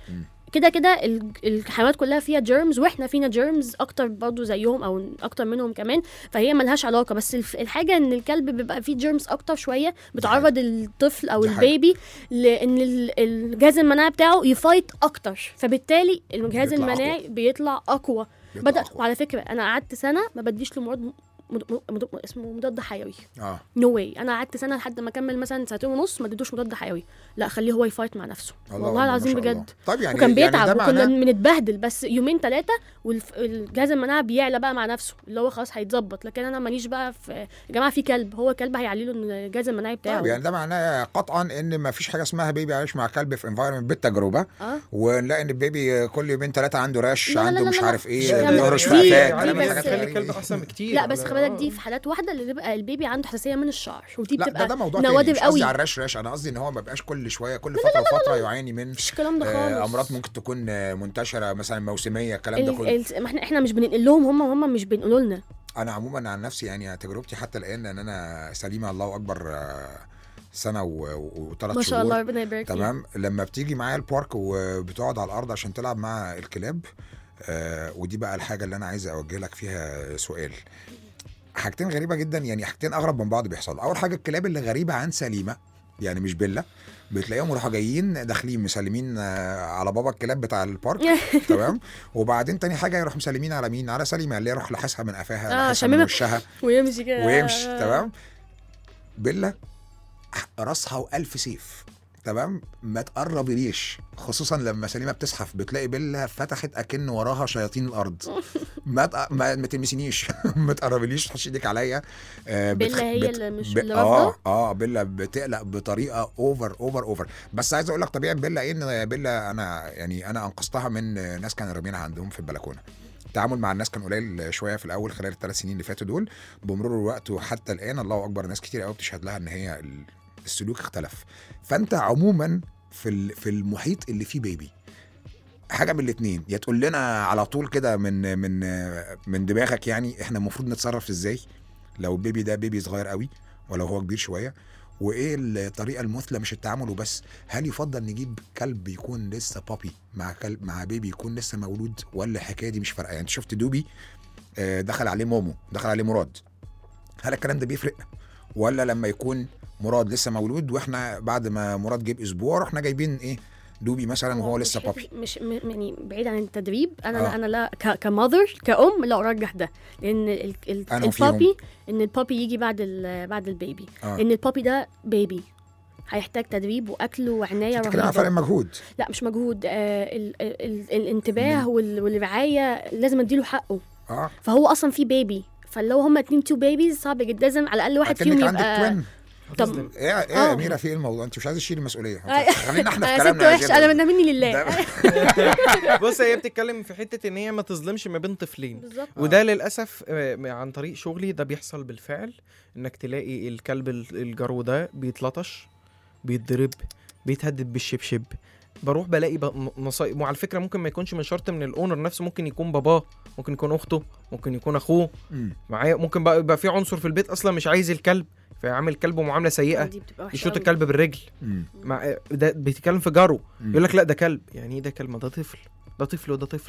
كده كده ال- الحيوانات كلها فيها جيرمز واحنا فينا جيرمز اكتر برضو زيهم او اكتر منهم كمان فهي ملهاش علاقه بس الف- الحاجه ان الكلب بيبقى فيه جيرمز اكتر شويه بتعرض الطفل او دي حقيقة. البيبي لان ال- الجهاز المناعي بتاعه يفايت اكتر فبالتالي الجهاز بيطلع المناعي بيطلع اقوى بيطلع بدا أقوى. وعلى فكره انا قعدت سنه ما بديش له مرض م- مد- مد- اسمه مضاد حيوي اه نو واي انا قعدت سنه لحد ما اكمل مثلا سنتين ونص ما اديتوش مضاد حيوي لا خليه هو يفايت مع نفسه الله والله أكبر، ما العظيم شاء الله. بجد طيب يعني وكان يعني بيتعب ده وكنا معناه بنتبهدل بس يومين ثلاثه والجهاز المناعه بيعلى بقى مع نفسه اللي هو خلاص هيتظبط لكن انا ماليش بقى في يا جماعه في كلب هو كلب هيعلي له الجهاز المناعي بتاعه طيب يعني ده معناه قطعا ان ما فيش حاجه اسمها بيبي عايش مع كلب في انفايرمنت بالتجربه اه ونلاقي ان البيبي كل يومين ثلاثه عنده رش لا لا عنده لا مش لا عارف لا. ايه لا، لا، بيهرش دي- في دي قفاه كلام بس- الحاجات خلي الغريبة الكلب دي. احسن بكتير لا بس على- خلي بالك آه. دي في حالات واحده اللي بيبقى البيبي عنده حساسيه من الشعر ودي لا بتبقى ده, ده موضوع تاني نوادر مش قصدي قوي على الرش رش انا قصدي ان هو ما بيبقاش كل شويه كل فتره وفتره يعاني من مفيش الكلام ده آه، خالص امراض ممكن تكون آه، منتشره مثلا موسميه الكلام ده ال- كله ال- ما احنا احنا مش بننقل لهم هم هم مش بينقلوا لنا انا عموما عن نفسي يعني تجربتي حتى الان ان انا سليمه الله اكبر آه، سنه وثلاث ما شهور شاء الله ربنا يبارك فيك تمام لما بتيجي معايا البارك وبتقعد على الارض عشان تلعب مع الكلاب آه ودي بقى الحاجه اللي انا عايز اوجه لك فيها سؤال حاجتين غريبه جدا يعني حاجتين اغرب من بعض بيحصل اول حاجه الكلاب اللي غريبه عن سليمه يعني مش بيلا بتلاقيهم يروحوا جايين داخلين مسلمين آه، على بابا الكلاب بتاع البارك تمام وبعدين تاني حاجه يروح مسلمين على مين على سليمه اللي يروح لحسها من قفاها آه، لحسها من شميمة. وشها ويمشي كده ويمشي تمام بيلا راسها والف سيف تمام ما تقربليش خصوصا لما سليمه بتزحف بتلاقي بيلا فتحت اكن وراها شياطين الارض ما تق... ما, ما تلمسينيش ما تقربليش تحطش ايدك عليا آه بيلا هي بت... اللي مش ب... اللي اه رافضه اه بيلا بتقلق بطريقه اوفر اوفر اوفر بس عايز اقول لك طبيعه بيلا ايه ان بيلا انا يعني انا انقذتها من ناس كانوا رامينها عندهم في البلكونه التعامل مع الناس كان قليل شويه في الاول خلال الثلاث سنين اللي فاتوا دول بمرور الوقت وحتى الان الله اكبر ناس كتير قوي بتشهد لها ان هي ال- السلوك اختلف فانت عموما في ال- في المحيط اللي فيه بيبي حاجه من الاثنين يا تقول لنا على طول كده من من من دماغك يعني احنا المفروض نتصرف ازاي لو البيبي ده بيبي صغير قوي ولو هو كبير شويه وايه الطريقه المثلى مش التعامل وبس هل يفضل نجيب كلب يكون لسه بابي مع كلب مع بيبي يكون لسه مولود ولا الحكايه دي مش فارقه يعني انت شفت دوبي آه، دخل عليه مومو دخل عليه مراد هل الكلام ده بيفرق ولا لما يكون مراد لسه مولود واحنا بعد ما مراد جيب اسبوع رحنا جايبين ايه دوبي مثلا وهو لسه مش بابي مش م- يعني بعيد عن التدريب انا آه. لا انا لا ك- كمذر كأم لا ارجح ده لان ال- ال- أنا فيهم. البابي ان البابي يجي بعد ال- بعد البيبي آه. ان البابي ده بيبي هيحتاج تدريب واكل وعنايه بتتكلم عن فرق رهيبه مجهود لا مش مجهود آه ال ال ال الانتباه وال- والرعايه لازم اديله حقه اه فهو اصلا في بيبي فلو هما اتنين تو بيبيز صعب جدا لازم على الاقل واحد فيهم اكنك عندك يبقى توين هتظلم ايه ايه يا آه. اميره في ايه الموضوع انت مش عايزه تشيلي المسؤوليه أي- خلينا احنا في انا ست كلامنا يا وحشه جدع. انا منها مني لله ده- بص هي بتتكلم في حته ان هي ما تظلمش ما بين طفلين بالظبط وده للاسف آه، عن طريق شغلي ده بيحصل بالفعل انك تلاقي الكلب ال- الجرو ده بيتلطش بيتضرب بيتهدد بالشبشب بروح بلاقي نصايب وعلى فكره ممكن ما يكونش من شرط من الاونر نفسه ممكن يكون باباه ممكن يكون اخته ممكن يكون اخوه مم. معايا ممكن بقى يبقى في عنصر في البيت اصلا مش عايز الكلب فيعمل كلبه معامله سيئه دي بتبقى وحشه يشوط أوي. الكلب بالرجل مم. مع ده بيتكلم في جاره مم. يقول لك لا ده كلب يعني ايه ده كلب ما ده طفل ده طفل وده طفل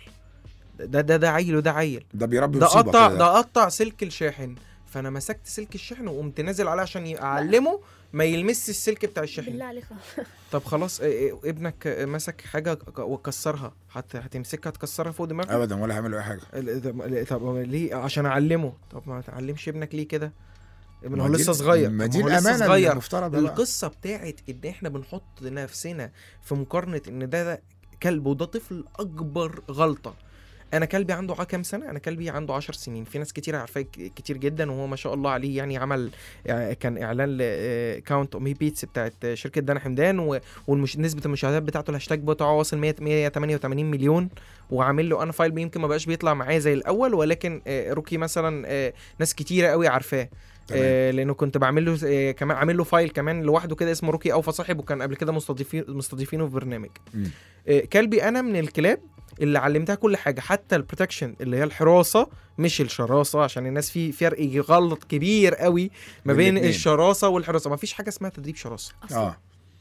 ده ده ده عيل وده عيل ده بيربي ده مصيبه قطع كده. ده قطع سلك الشاحن فانا مسكت سلك الشحن وقمت نازل عليه عشان اعلمه ما يلمسش السلك بتاع الشحن بالله عليك خلاص. طب خلاص إيه إيه ابنك آه، مسك حاجه ك- وكسرها هت هتمسكها تكسرها فوق دماغه ابدا ولا هيعملوا اي حاجه ال- طب- طب ليه عشان اعلمه طب ما تعلمش ابنك ليه كده ما هو ما دي- لسه صغير ما طب دي هو لسه الامانه صغير المفترضه بقى. القصه بتاعت ان احنا بنحط نفسنا في مقارنه ان ده, ده كلب وده طفل اكبر غلطه انا كلبي عنده ع- كام سنه انا كلبي عنده 10 سنين في ناس كتير عارفاه ك- كتير جدا وهو ما شاء الله عليه يعني عمل يعني كان اعلان لكاونت اومي بيتس بتاعت شركه دانا حمدان ونسبه المشاهدات بتاعته الهاشتاج بتاعه واصل 100 188 مليون وعامل له انا فايل يمكن ما بقاش بيطلع معايا زي الاول ولكن آه، روكي مثلا آه، ناس كتيره قوي عارفاه تمام. آه لانه كنت بعمل له آه كمان عامل له فايل كمان لوحده كده اسمه روكي اوفى صاحب وكان قبل كده مستضيفين مستضيفينه في برنامج مم. آه كلبي انا من الكلاب اللي علمتها كل حاجه حتى البروتكشن اللي هي الحراسه مش الشراسه عشان الناس في فرق غلط كبير قوي ما بين بين الاتنين. الشراسه والحراسه ما فيش حاجه اسمها تدريب شراسه أصلاً. اه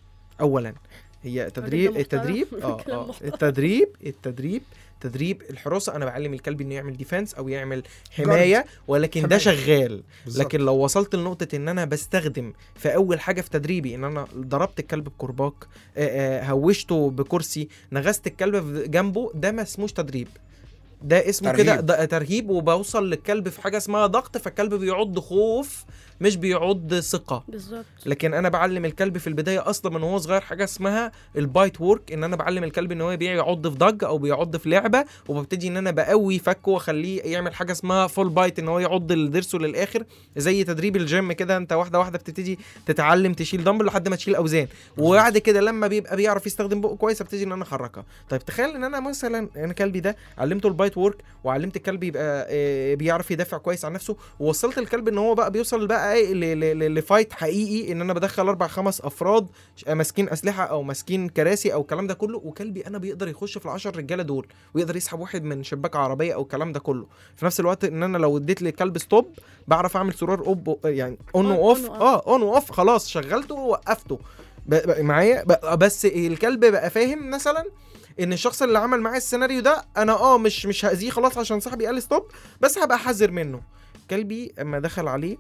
اولا هي تدريب محترم. التدريب اه كلام اه محترم. التدريب التدريب تدريب الحراسه انا بعلم الكلب انه يعمل ديفense او يعمل حمايه ولكن ده حماية. شغال بالظبط. لكن لو وصلت لنقطه ان انا بستخدم في اول حاجه في تدريبي ان انا ضربت الكلب بكرباج آه، آه، هوشته بكرسي نغزت الكلب في جنبه ده ما اسموش تدريب ده اسمه ترهيب. كده ده ترهيب وبوصل للكلب في حاجه اسمها ضغط فالكلب بيعض خوف مش بيعض ثقه بالظبط لكن انا بعلم الكلب في البدايه اصلا من هو صغير حاجه اسمها البايت وورك ان انا بعلم الكلب ان هو بيعض في ضج او بيعض في لعبه وببتدي ان انا بقوي فكه واخليه يعمل حاجه اسمها فول بايت ان هو يعض ضرسه للاخر زي تدريب الجيم كده انت واحده واحده بتبتدي تتعلم تشيل دمبل لحد ما تشيل اوزان وبعد كده لما بيبقى بيعرف يستخدم بقه كويس ابتدي ان انا احركها طيب تخيل ان انا مثلا انا كلبي ده علمته البايت وورك وعلمت الكلب يبقى آه، بيعرف يدافع كويس عن نفسه ووصلت الكلب ان هو بقى بيوصل بقى ايه ل- ل- ل- لفايت حقيقي ان انا بدخل اربع خمس افراد ش- ماسكين اسلحه او ماسكين كراسي او الكلام ده كله وكلبي انا بيقدر يخش في العشر رجاله دول ويقدر يسحب واحد من شباك عربيه او الكلام ده كله في نفس الوقت ان انا لو اديت للكلب ستوب بعرف اعمل زرار اوب يعني اون On- واوف on وoff. اه اون واوف خلاص شغلته ووقفته ب- ب- معايا ب- بس الكلب بقى فاهم مثلا ان الشخص اللي عمل معايا السيناريو ده انا اه مش مش هاذيه خلاص عشان صاحبي قال لي ستوب بس هبقى حذر منه كلبي اما دخل عليه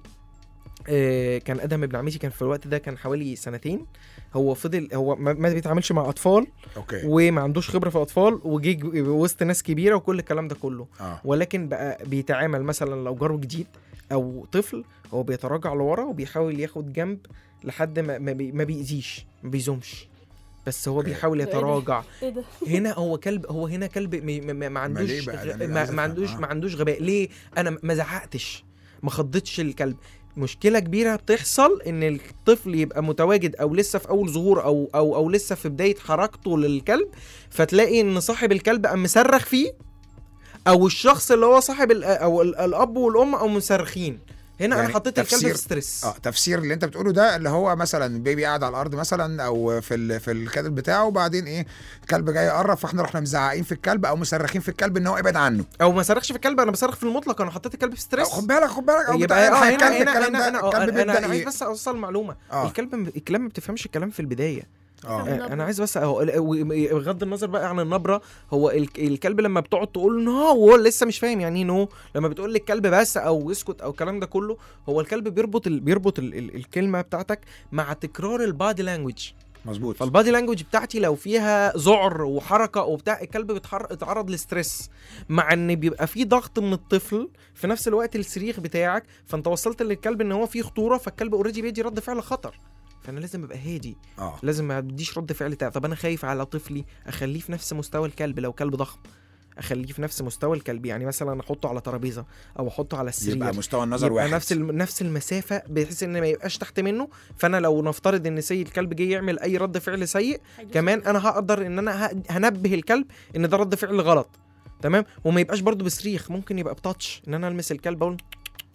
آه، كان ادهم ابن عمتي كان في الوقت ده كان حوالي سنتين هو فضل هو ما ما بيتعاملش مع اطفال اوكي وما عندوش خبره في اطفال وجي ج- وسط ناس كبيره وكل الكلام ده كله اه ولكن بقى بيتعامل مثلا لو جاره جديد او طفل هو بيتراجع لورا وبيحاول ياخد جنب لحد ما ما, بي ما بيأذيش ما بيزومش بس هو أوكي. بيحاول ده إيه ده؟ يتراجع ايه ده هنا هو كلب هو هنا كلب ما, ما, ما عندوش ليه بقى؟ ده غ- أنا ما, عايز ما أفهم. عندوش آه. ما عندوش غباء ليه انا ما زعقتش ما خضتش الكلب مشكله كبيره بتحصل ان الطفل يبقى متواجد او لسه في اول ظهور او او او لسه في بدايه حركته للكلب فتلاقي ان صاحب الكلب قام مصرخ فيه او الشخص اللي هو صاحب ال- او ال- الاب والام او مصرخين هنا يعني انا حطيت الكلب تفسير- في ستريس اه تفسير اللي انت بتقوله ده اللي هو مثلا بيبي قاعد على الارض مثلا او في ال... في الكادر بتاعه وبعدين ايه الكلب جاي يقرب فاحنا رحنا مزعقين في الكلب او مصرخين في الكلب ان هو ابعد عنه او ما صرخش في الكلب انا بصرخ في المطلق انا حطيت الكلب في أو ستريس خد بالك خد بالك أو يبقى بتاع- اه هيتكلم هنا هنا الكلام هنا ده، انا آه، الكلب انا, أنا, بيبدأ أنا عايز ي- بس اوصل معلومه آه. الكلب الكلاب ما بتفهمش الكلام في البدايه اه النبرة. انا عايز بس أهو بغض النظر بقى عن النبره هو الك- الكلب لما بتقعد تقول نو هو لسه مش فاهم يعني ايه نو لما بتقول للكلب بس او اسكت او الكلام ده كله هو الكلب بيربط ال... بيربط ال... ال... الكلمه بتاعتك مع تكرار البادي لانجوج مظبوط فالبادي لانجوج بتاعتي لو فيها ذعر وحركه وبتاع الكلب بيتحر- بيتعرض لستريس مع ان بيبقى في ضغط من الطفل في نفس الوقت الصريخ بتاعك فانت وصلت للكلب ان هو في خطوره فالكلب اوريدي بيدي رد فعل خطر فانا لازم ابقى هادي اه لازم ما اديش رد فعل بتاع طب انا خايف على طفلي اخليه في نفس مستوى الكلب لو كلب ضخم اخليه في نفس مستوى الكلب يعني مثلا احطه على ترابيزه او احطه على السرير يبقى مستوى النظر يبقى واحد نفس الم... نفس المسافه بحيث ان ما يبقاش تحت منه فانا لو نفترض ان سي الكلب جه يعمل اي رد فعل سيء كمان انا هقدر ان انا ه- هنبه الكلب ان ده رد فعل غلط تمام وما يبقاش برضو بصريخ ممكن يبقى بتاتش ان انا المس الكلب اقول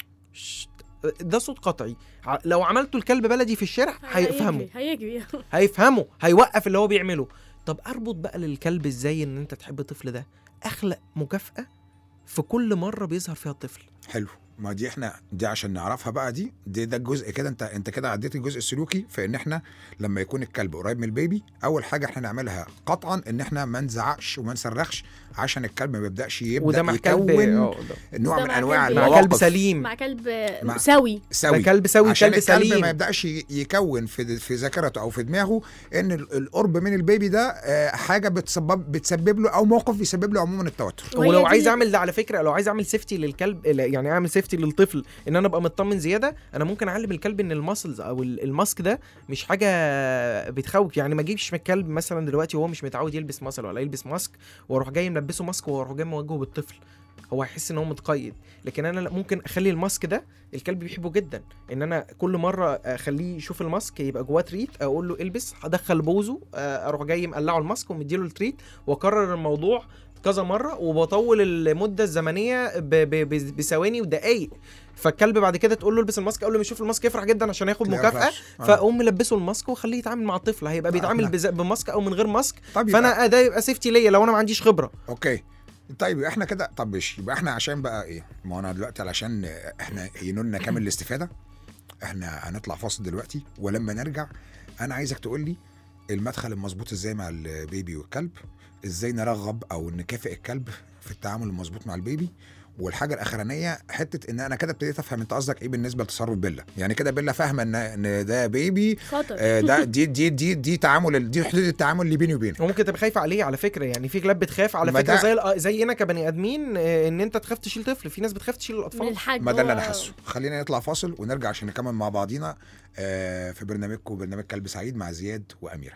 شت. ده صوت قطعي ع- لو عملته الكلب بلدي في الشارع هيفهمه هيجري هيجري هيفهمه هيوقف اللي هو بيعمله طب اربط بقى للكلب ازاي ان انت تحب الطفل ده اخلق مكافاه في كل مره بيظهر فيها الطفل حلو ما دي احنا دي عشان نعرفها بقى دي دي ده الجزء كده انت انت كده عديت الجزء السلوكي في ان احنا لما يكون الكلب قريب من البيبي اول حاجه احنا نعملها قطعا ان احنا ما نزعقش وما نصرخش عشان الكلب ما يبداش يبدا وده مع كلب يكون اه ده. نوع ده من مع انواع كلب- مع المواقف كلب سليم مع كلب مع- سوي سوي ده كلب سوي عشان كلب الكلب سليم ما يبداش ي- يكون في في ذاكرته او في دماغه ان ال- القرب من البيبي ده آه، حاجه بتسبب بتسبب له او موقف بيسبب له عموما التوتر وهي ولو دي عايز اللي- اعمل ده على فكره لو عايز اعمل سيفتي للكلب لا، يعني اعمل سيفتي للطفل ان انا ابقى مطمن زياده انا ممكن اعلم الكلب ان الماسلز او ال- الماسك ده مش حاجه بتخوف يعني ما اجيبش من الكلب مثلا دلوقتي وهو مش متعود يلبس ماسل ولا يلبس ماسك واروح جاي ملبسه ماسك واروح جاي موجهه بالطفل هو هيحس ان هو متقيد لكن انا لا، ممكن اخلي الماسك ده الكلب بيحبه جدا ان انا كل مره اخليه يشوف الماسك يبقى جواه تريت اقول له البس هدخل بوزه آه، اروح جاي مقلعه الماسك ومديله التريت واكرر الموضوع كذا مره وبطول المده الزمنيه ب- ب- ب- بثواني ودقايق فالكلب بعد كده تقول له البس الماسك اول ما يشوف الماسك يفرح جدا عشان ياخد تلاقيه مكافاه رفش. آه. فاقوم ملبسه الماسك واخليه يتعامل مع الطفل هيبقى آه، بيتعامل إحنا- بز- بماسك او من غير ماسك طب يبقى- فانا آه، ده يبقى سيفتي ليا لو انا ما عنديش خبره اوكي طيب احنا كده طب ماشي يبقى احنا عشان بقى ايه ما انا دلوقتي علشان احنا ينولنا كامل الاستفاده احنا هنطلع فاصل دلوقتي ولما نرجع انا عايزك تقول لي المدخل المظبوط ازاي مع البيبي والكلب ازاي نرغب او نكافئ الكلب في التعامل المظبوط مع البيبي والحاجه الاخرانيه حته ان انا كده ابتديت افهم انت قصدك ايه بالنسبه لتصرف بيلا يعني كده بيلا فاهمه ان ان ده بيبي خطر آه، ده دي دي دي دي تعامل دي حدود التعامل اللي بيني وبينك وممكن تبقى خايفه عليه على فكره يعني في كلاب بتخاف على ما فكره ده- زي الأ- زينا كبني ادمين آه، ان انت تخاف تشيل طفل في ناس بتخاف تشيل من الاطفال الحجم ما ده اللي انا هو- حاسه خلينا نطلع فاصل ونرجع عشان نكمل مع بعضينا آه، في برنامجكم برنامج كلب سعيد مع زياد واميره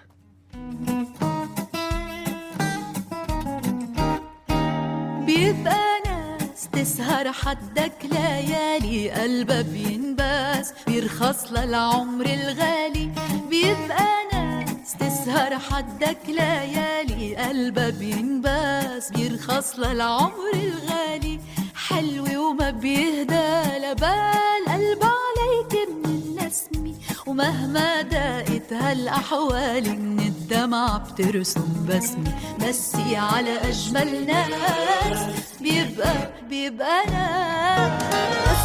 بيبقى ناس تسهر حدك ليالي قلبها بينباس بيرخص للعمر الغالي بيبقى ناس تسهر حدك ليالي قلبها بينباس بيرخص للعمر الغالي حلو وما بيهدى لبال قلب عليك من النسمي ومهما دقت هالأحوال من الدمع بترسم بسمي مسي على أجمل ناس بيبقى بيبقى ناس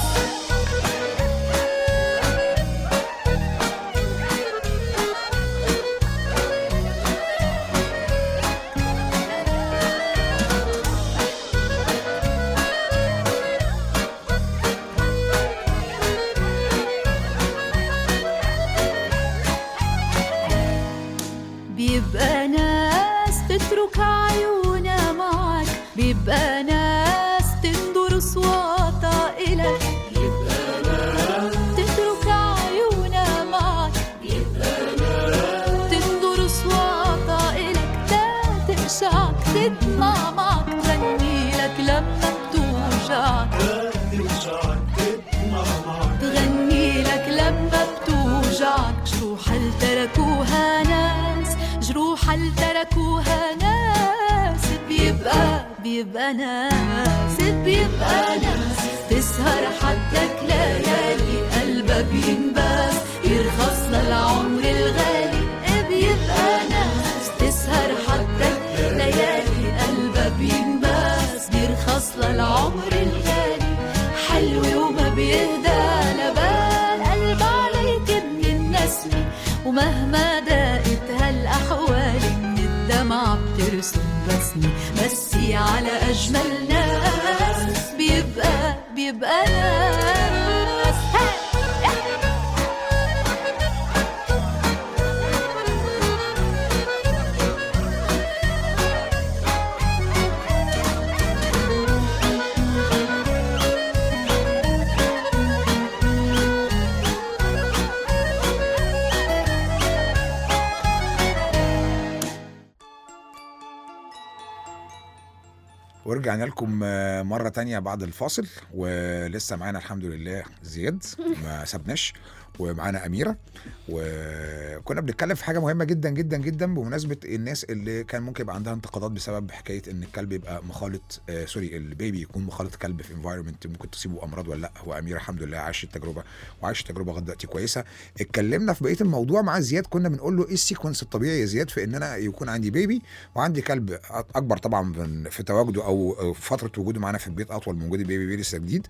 بيبقى ناس تترك عيونها معك بيبقى ناس تندر صوتها إلك تترك عيونها معك تندر صوتها إلك لا تقشعك تدمع معك تغني لك لما بتوجعك تغني لك لما بتوجعك جروح اللي تركوها ناس جروح اللي تركوها ناس بيبقى بيبقى ناس بيبقى ناس تسهر حدك ليالي قلبها بينباس يرخص للعمر الغالي بيبقى ناس تسهر حدك ليالي قلبها بينباس بيرخص للعمر الغالي حلو وما بيهدى لبال قلب عليك من النسمة ومهما دقت هالأحوال من الدمع بترسم بسمة مسي على أجمل ناس بيبقى بيبقى ناس ورجعنا لكم آه، مرة تانية بعد الفاصل ولسه معانا الحمد لله زياد ما سبناش ومعانا أميرة وكنا بنتكلم في حاجة مهمة جدا جدا جدا بمناسبة الناس اللي كان ممكن يبقى عندها انتقادات بسبب حكاية إن الكلب يبقى مخالط آه سوري البيبي يكون مخالط كلب في انفايرمنت ممكن تصيبه أمراض ولا لأ هو أميرة الحمد لله عاش التجربة وعاش التجربة لغاية دلوقتي كويسة اتكلمنا في بقية الموضوع مع زياد كنا بنقول له إيه السيكونس الطبيعي يا زياد في إن أنا يكون عندي بيبي وعندي كلب اكبر طبعا من- في تواجده او أو في فتره وجوده معانا في البيت اطول من وجود البيبي بيبي لسه جديد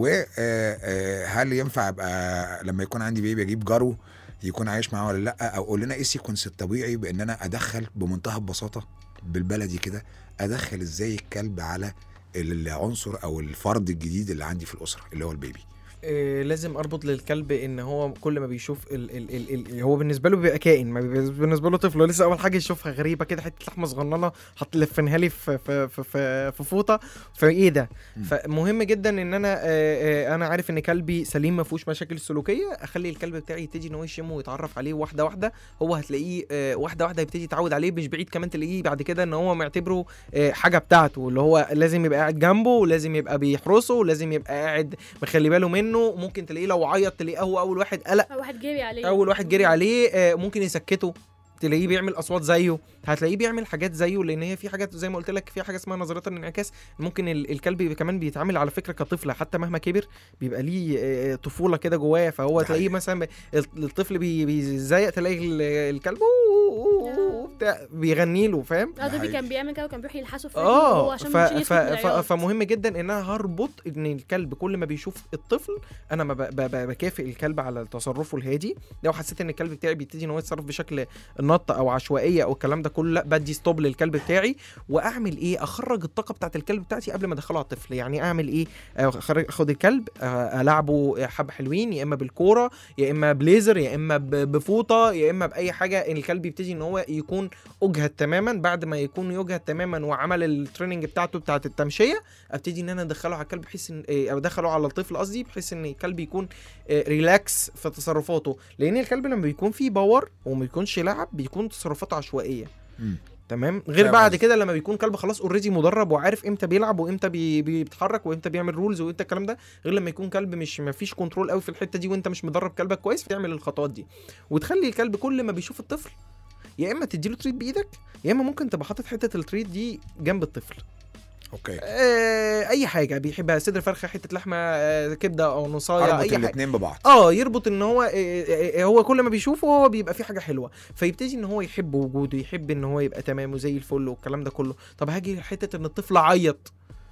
وهل ينفع ابقى لما يكون عندي بيبي اجيب جارو يكون عايش معاه ولا لا او قول لنا ايه السيكونس الطبيعي بان انا ادخل بمنتهى البساطه بالبلدي كده ادخل ازاي الكلب على العنصر او الفرد الجديد اللي عندي في الاسره اللي هو البيبي إيه لازم اربط للكلب ان هو كل ما بيشوف ال ال ال ال هو بالنسبه له بيبقى كائن ما بيبقى بالنسبه له طفل هو لسه اول حاجه يشوفها غريبه كده حته لحمه صغننه هتلفنها لي في في في في, في فوطه فايه ده مم. فمهم جدا ان انا آه، آه، انا عارف ان كلبي سليم ما فيهوش مشاكل سلوكيه اخلي الكلب بتاعي يبتدي ان هو يشمه ويتعرف عليه واحده واحده هو هتلاقيه آه، واحده واحده يبتدي يتعود عليه مش بعيد كمان تلاقيه بعد كده ان هو معتبره آه، حاجه بتاعته اللي هو لازم يبقى قاعد جنبه ولازم يبقى بيحرسه ولازم يبقى قاعد مخلي باله منه ممكن تلاقيه لو عيط تلاقيه هو اول واحد قلق أول واحد جري عليه اول واحد جري عليه آه، ممكن يسكته تلاقيه بيعمل اصوات زيه هتلاقيه بيعمل حاجات زيه لان هي في حاجات زي ما قلت لك في حاجه اسمها نظريات الانعكاس ممكن ال- الكلب يبقى كمان بيتعامل على فكره كطفل حتى مهما كبر بيبقى ليه آه، طفوله كده جواه فهو ده تلاقيه حقيقي. مثلا ب- ال- الطفل بي- بيزيق تلاقي ال- الكلب أوه أوه أوه بتاع بيغني له فاهم اه دوبي حقيقي. كان بيعمل كده وكان بيروح يلحسه في رجله وهو اه عشان ف... مش ف... يسكت ف... من العياط. فمهم جدا ان انا هربط ان الكلب كل ما بيشوف الطفل انا ما ب... ب... ب... بكافئ الكلب على تصرفه الهادي لو حسيت ان الكلب بتاعي بيبتدي ان هو يتصرف بشكل نط او عشوائيه او الكلام ده كله لا بدي ستوب للكلب بتاعي واعمل ايه اخرج الطاقه بتاعت الكلب بتاعتي قبل ما ادخله على الطفل يعني اعمل ايه اخرج اخد الكلب آه، العبه حبه حلوين يا اما بالكوره يا اما بليزر يا اما ب... بفوطه يا اما باي حاجه ان الكلب يبتدي ان هو يكون اجهد تماما بعد ما يكون يجهد تماما وعمل التريننج بتاعته بتاعت التمشيه ابتدي ان انا ادخله على الكلب بحيث ان إيه، او ادخله على الطفل قصدي بحيث ان الكلب يكون إيه، ريلاكس في تصرفاته لان الكلب لما بيكون فيه باور وما بيكونش لعب بيكون تصرفاته عشوائيه مم. تمام غير فاهم بعد قصدك. كده لما بيكون كلب خلاص اوريدي مدرب وعارف امتى بيلعب وامتى بي بيتحرك وامتى بيعمل رولز وامتى الكلام ده غير لما يكون كلب مش ما فيش كنترول قوي في الحته دي وانت مش مدرب كلبك كويس فتعمل الخطوات دي وتخلي الكلب كل ما بيشوف الطفل يا اما تديله تريت بايدك يا اما ممكن تبقى حاطط حته التريت دي جنب الطفل اوكي آه اي حاجه بيحبها صدر فرخه حته لحمه آه كبده او نصايه اربط اي حاجه الاثنين ببعض اه يربط ان هو آه، آه، آه، هو كل ما بيشوفه هو بيبقى فيه حاجه حلوه فيبتدي ان هو يحب وجوده يحب ان هو يبقى تمام وزي الفل والكلام ده كله طب هاجي حته ان الطفل عيط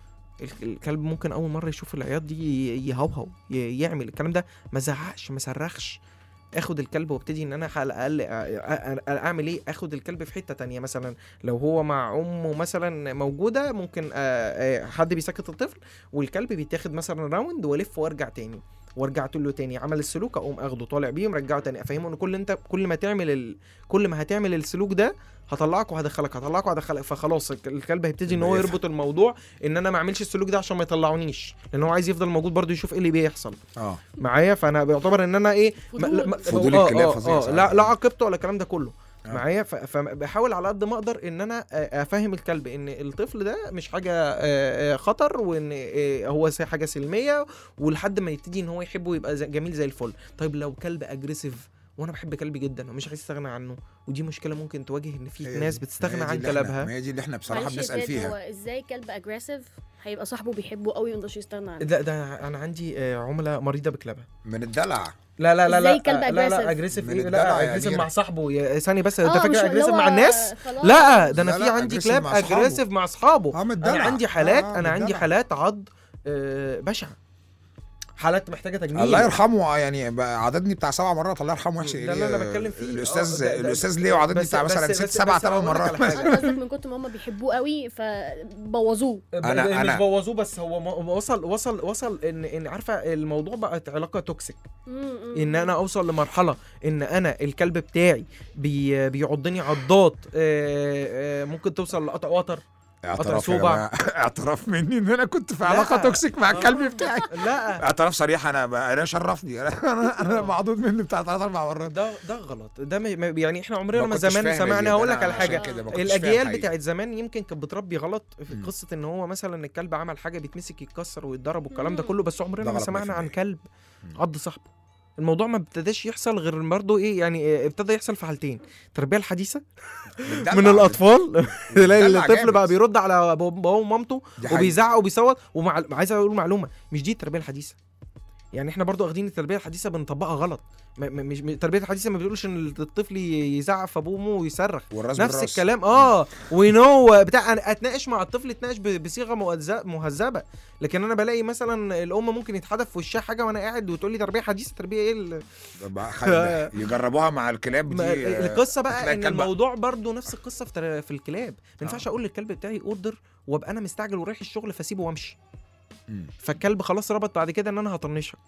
ال- الكلب ممكن اول مره يشوف العياط دي ي- يهوهو ي- يعمل الكلام ده ما زعقش ما صرخش اخد الكلب وابتدي ان انا على الاقل أ- أ- أ- اعمل ايه اخد الكلب في حته تانية مثلا لو هو مع امه مثلا موجوده ممكن آه، آه، حد بيسكت الطفل والكلب بيتاخد مثلا راوند والف وارجع تاني ورجعت له تاني عمل السلوك اقوم اخده طالع بيه مرجعه تاني افهمه ان كل انت كل ما تعمل ال... كل ما هتعمل السلوك ده هطلعك وهدخلك هطلعك وهدخلك فخلاص الك- الكلب هيبتدي ان هو يفهم. يربط الموضوع ان انا ما اعملش السلوك ده عشان ما يطلعونيش لان هو عايز يفضل موجود برضه يشوف ايه اللي بيحصل اه معايا فانا بيعتبر ان انا ايه ما- فضول. ما- فضول آه، الكلاب آه، فظيع آه، صراحة. لا لا عاقبته ولا الكلام ده كله آه. معايا ف- فبحاول على قد ما اقدر ان انا آه، افهم الكلب ان الطفل ده مش حاجه آه، آه، خطر وان آه، هو س- حاجه سلميه ولحد ما يبتدي ان هو يحبه ويبقى زي- جميل زي الفل طيب لو كلب اجريسيف وانا بحب كلبي جدا ومش عايز استغنى عنه ودي مشكله ممكن تواجه ان في هي ناس دي- بتستغنى ما هي دي عن اللي إحنا- كلبها ما هي دي اللي احنا بصراحه معلش يا بنسال زياد، فيها هو ازاي كلب اجريسيف هيبقى صاحبه بيحبه قوي وميقدرش يستغنى عنه لا ده انا عندي آه، عملاء مريضه بكلبها من الدلع لا لا لا إزاي لا كلب آه، لا aggressive؟ لا اجريسيف من ايه الدلع لا يا اجريسيف أميرة. مع صاحبه يا ثانيه بس انت آه، مش فاكر اللي اجريسيف هو مع الناس خلاص. لا ده انا لا، في لا، عندي aggressive كلاب مع أصحابه. اجريسيف مع اصحابه اه من انا الدلع عندي حالات آه، من انا عندي الدلع. حالات عض آه، بشعه حالات محتاجه تجميل الله يرحمه يعني بقى عددني بتاع سبع مرات الله يرحمه وحش ده اللي انا بتكلم فيه. الاستاذ آه، ده- ده- الاستاذ ليه عددني بس- بتاع مثلا بس- ست بس- سبع بس ثمان أقول لك مرات على حاجة. انت قصدك من كتر ما هم بيحبوه قوي فبوظوه أنا- مش أنا- بوظوه بس هو م- وصل وصل وصل ان ان عارفه الموضوع بقت علاقه توكسيك ان انا اوصل لمرحله ان انا الكلب بتاعي بي بيعضني عضات آه، آه، ممكن توصل لقطع وتر اعتراف يا صوبع. جماعه اعتراف مني ان انا كنت في لا. علاقه توكسيك مع الكلب بتاعي لا اعتراف صريح انا انا شرفني انا انا, أنا معضود مني بتاع ثلاث اربع مرات ده ده غلط ده ما- ما- يعني احنا عمرنا ما ما كنتش زمان فاهم سمعنا اللي هقول ده، لك على عشان حاجه كده ما كنتش فاهم الاجيال حقيقي. بتاعت زمان يمكن كانت بتربي غلط في مم. قصه ان هو مثلا الكلب عمل حاجه بيتمسك يتكسر ويتضرب والكلام ده كله بس عمرنا ده ما غلط سمعنا 100%. عن كلب مم. عض صاحبه الموضوع ما ابتداش يحصل غير برضه ايه يعني آه، ابتدى يحصل في حالتين التربيه الحديثه بتدلع. من الاطفال تلاقي بتدلع الطفل جامد. بقى بيرد على باباه ومامته دي حقيقة. وبيزعق وبيصوت ومع عايز اقول معلومه مش دي التربيه الحديثه يعني احنا برضو واخدين التربيه الحديثه بنطبقها غلط ما- ما- مش التربيه الحديثه ما بتقولش ان الطفل يزعق في ابوه وامه ويصرخ والراس نفس بالراس. الكلام اه ونو بتاع انا اتناقش مع الطفل اتناقش ب- بصيغه مؤذ- مهذبه لكن انا بلاقي مثلا الام ممكن يتحدف في وشها حاجه وانا قاعد وتقول لي تربيه حديثه تربيه ايه ال- بقى خد- يجربوها مع الكلاب ما- دي آه، القصه بقى هتلاقي ان الكلب الموضوع برضو نفس القصه في تر- في الكلاب ما ينفعش آه. اقول للكلب بتاعي اوردر وابقى انا مستعجل ورايح الشغل فاسيبه وامشي مم. فالكلب خلاص ربط بعد كده ان انا هطنشها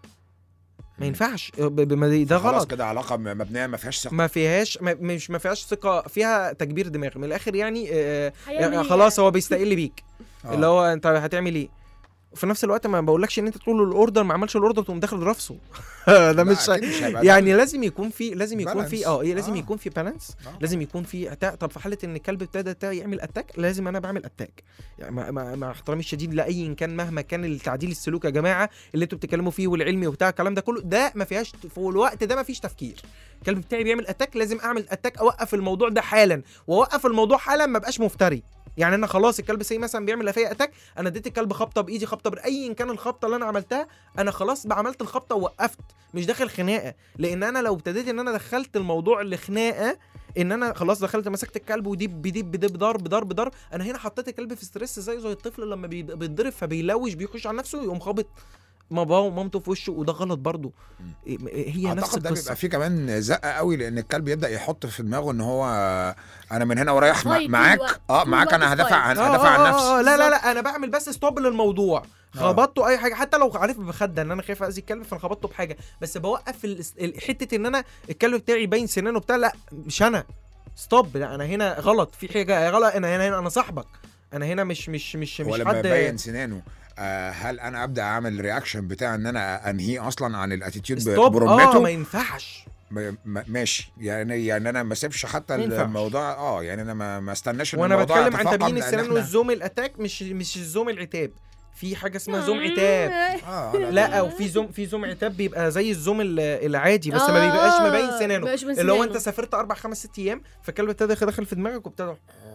ما مم. ينفعش ب- ب- ما دي- ده خلاص غلط كده علاقه م- مبنيه ما فيهاش ثقه ما فيهاش ما مش ما فيهاش ثقه فيها تكبير دماغ من الاخر يعني آه هيعمل يعني إيه خلاص هو بيستقل بيك آه. اللي هو انت هتعمل ايه وفي نفس الوقت ما بقولكش ان انت تقول له الاوردر ما عملش الاوردر تقوم داخل رفسه ده لا، مش أكيد مش هيبقى يعني لازم يكون في لازم يكون Balance. في اه إيه، لازم آه. يكون في بالانس آه. لازم يكون في أتاك. طب في حاله ان الكلب ابتدى بتاعي يعمل اتاك لازم انا بعمل اتاك يعني مع, مع, مع احترامي الشديد لاي إن كان مهما كان التعديل السلوك يا جماعه اللي انتوا بتتكلموا فيه والعلمي وبتاع الكلام ده كله ده ما فيهاش في الوقت ده ما فيش تفكير الكلب بتاعي بيعمل اتاك لازم اعمل اتاك اوقف الموضوع ده حالا واوقف الموضوع حالا ما بقاش مفتري يعني انا خلاص الكلب سي مثلا بيعمل فيا اتاك انا اديت الكلب خبطه بايدي خبطه باي إن كان الخبطه اللي انا عملتها انا خلاص بقى عملت الخبطه ووقفت مش داخل خناقه لان انا لو ابتديت ان انا دخلت الموضوع لخناقه ان انا خلاص دخلت مسكت الكلب وديب بديب بديب ضرب ضرب ضرب انا هنا حطيت الكلب في ستريس زي زي الطفل لما بي- بيتضرب فبيلوش بيخش على نفسه يقوم خابط باباه ومامته في وشه وده غلط برضه إيه- هي نفس اعتقد ده القصه بيبقى فيه كمان زقه قوي لان الكلب يبدا يحط في دماغه ان هو انا من هنا ورايح مع- فايت طول معاك الوقت، اه طول معاك الوقت انا هدافع عن آه، هدافع آه، عن آه، نفسي آه، لا لا لا انا بعمل بس ستوب للموضوع آه. خبطته اي حاجه حتى لو عارف بخده ان انا خايف اذي الكلب فانا خبطته بحاجه بس بوقف ال- ال- حته ان انا الكلب بتاعي باين سنانه بتاع لا مش انا ستوب لا انا هنا غلط في حاجه غلط انا هنا, هنا انا صاحبك انا هنا مش مش مش هو مش لما حد يبين سنانه آه هل انا ابدا اعمل رياكشن بتاع ان انا انهيه اصلا عن الاتيتيود ستوب اه برمته ما ينفعش م- م- ماشي يعني يعني انا ما اسيبش حتى ما ينفعش. الموضوع اه يعني انا ما, ما استناش ان وانا الموضوع بتكلم عن يتفاقم تبيين لأن السنان إحنا- والزوم الاتاك مش مش الزوم العتاب في حاجه اسمها زوم عتاب اه لا او في زوم في زوم عتاب بيبقى زي الزوم ال- العادي بس ما آه، بيبقاش مبين سنانه مبقاش من اللي هو سنانه. انت سافرت اربع خمس ست ايام فالكلب ابتدى داخل في دماغك وابتدى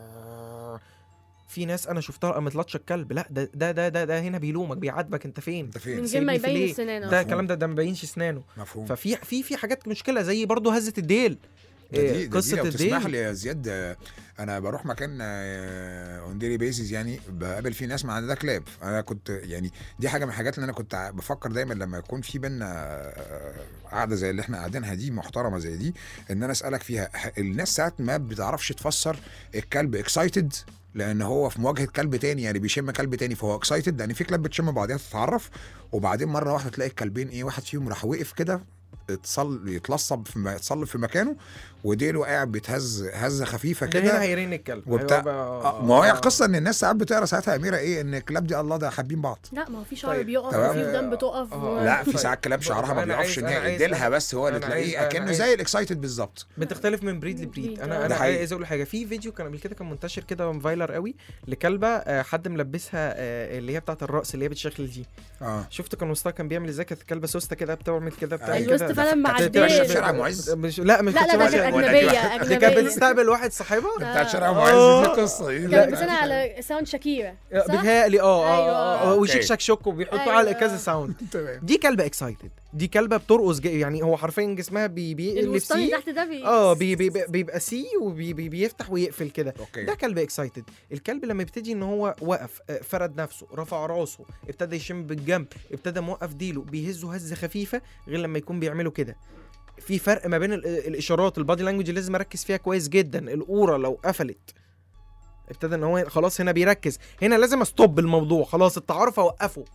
في ناس انا شفتها قامت لطشه الكلب لا ده ده ده ده, ده هنا بيلومك بيعاتبك انت فين انت من فين غير سيبني ما في يبين ليه؟ سنانه ده الكلام ده ده ما بينش اسنانه مفهوم ففي في في حاجات مشكله زي برضه هزه الديل ده دي, إيه، ده دي لو تسمح الديل لي يا زياد آه، انا بروح مكان اون ديلي بيزيز يعني بقابل فيه ناس ما عندها كلاب انا كنت يعني دي حاجه من الحاجات اللي انا كنت ع- بفكر دايما لما يكون في بينا آه، قعده زي اللي احنا قاعدينها دي محترمه زي دي ان انا اسالك فيها ح- الناس ساعات ما بتعرفش تفسر الكلب اكسايتد لان هو في مواجهه كلب تاني يعني بيشم كلب تاني فهو اكسايتد لان في كلاب بتشم بعضيها تتعرف وبعدين مره واحده تلاقي الكلبين ايه واحد فيهم راح وقف كده اتصل يتلصب في م- يتصلب في مكانه وديله قاعد بيتهز هزه خفيفه ده هنا كده هيرن الكلب وبتاع- هيبقى- آه، ما هي القصه ان الناس ساعات بتقرا ساعتها يا اميره ايه ان الكلاب دي الله ده حابين بعض لا ما هو في شعر طيب، بيقف تمام. وفي ودان بتقف آه. و- لا في طيب. ساعات كلاب شعرها ما أنا بيقفش عايز- أنا نهائي عايز- ديلها بس هو اللي أنا تلاقيه عايز- أنا اكنه عايز- زي الاكسايتد بالظبط بتختلف من بريد لبريد بريد، انا آه. انا ده حقيقي. عايز اقول حاجه في فيديو كان قبل كده كان منتشر كده فايلر قوي لكلبه آه، حد ملبسها آه، اللي هي بتاعه الراس اللي هي بتشكل دي اه شفت كان وسطها كان بيعمل ازاي كانت الكلبه سوسته كده بتعمل كده بتاع أيوة. كده الوسط فعلا مع كانت بتبقى بتمشي الديل في شارع معز مش لا مش لا لا كانتش ده ماشية. كانت ولا اجنبيه دي كانت اجنبيه بتستقبل واحد صاحبها بتاع شارع آه. معز دي قصه ايه كانت بتسمع على ساوند شاكيرا صح؟ بيتهيألي اه اه أيوة. اه أوكي. ويشك شك شك وبيحطوا أيوة. على كذا ساوند تمام دي كلبه اكسايتد دي كلبه بترقص جا- يعني هو حرفيا جسمها بي بيقلب الوسطاني سي تحت ده بي اه بي بي بي- بيبقى سي وبيفتح ويقفل كده اوكي ده كلب اكسايتد الكلب لما يبتدي ان هو وقف آه، فرد نفسه رفع راسه ابتدى يشم بالجنب ابتدى موقف ديله بيهزه هزه خفيفه غير لما يكون بيعمله كده في فرق ما بين ال- الاشارات البادي لانجوج اللي لازم اركز فيها كويس جدا القوره لو قفلت ابتدى ان هو خلاص هنا بيركز هنا لازم استوب الموضوع خلاص التعارف اوقفه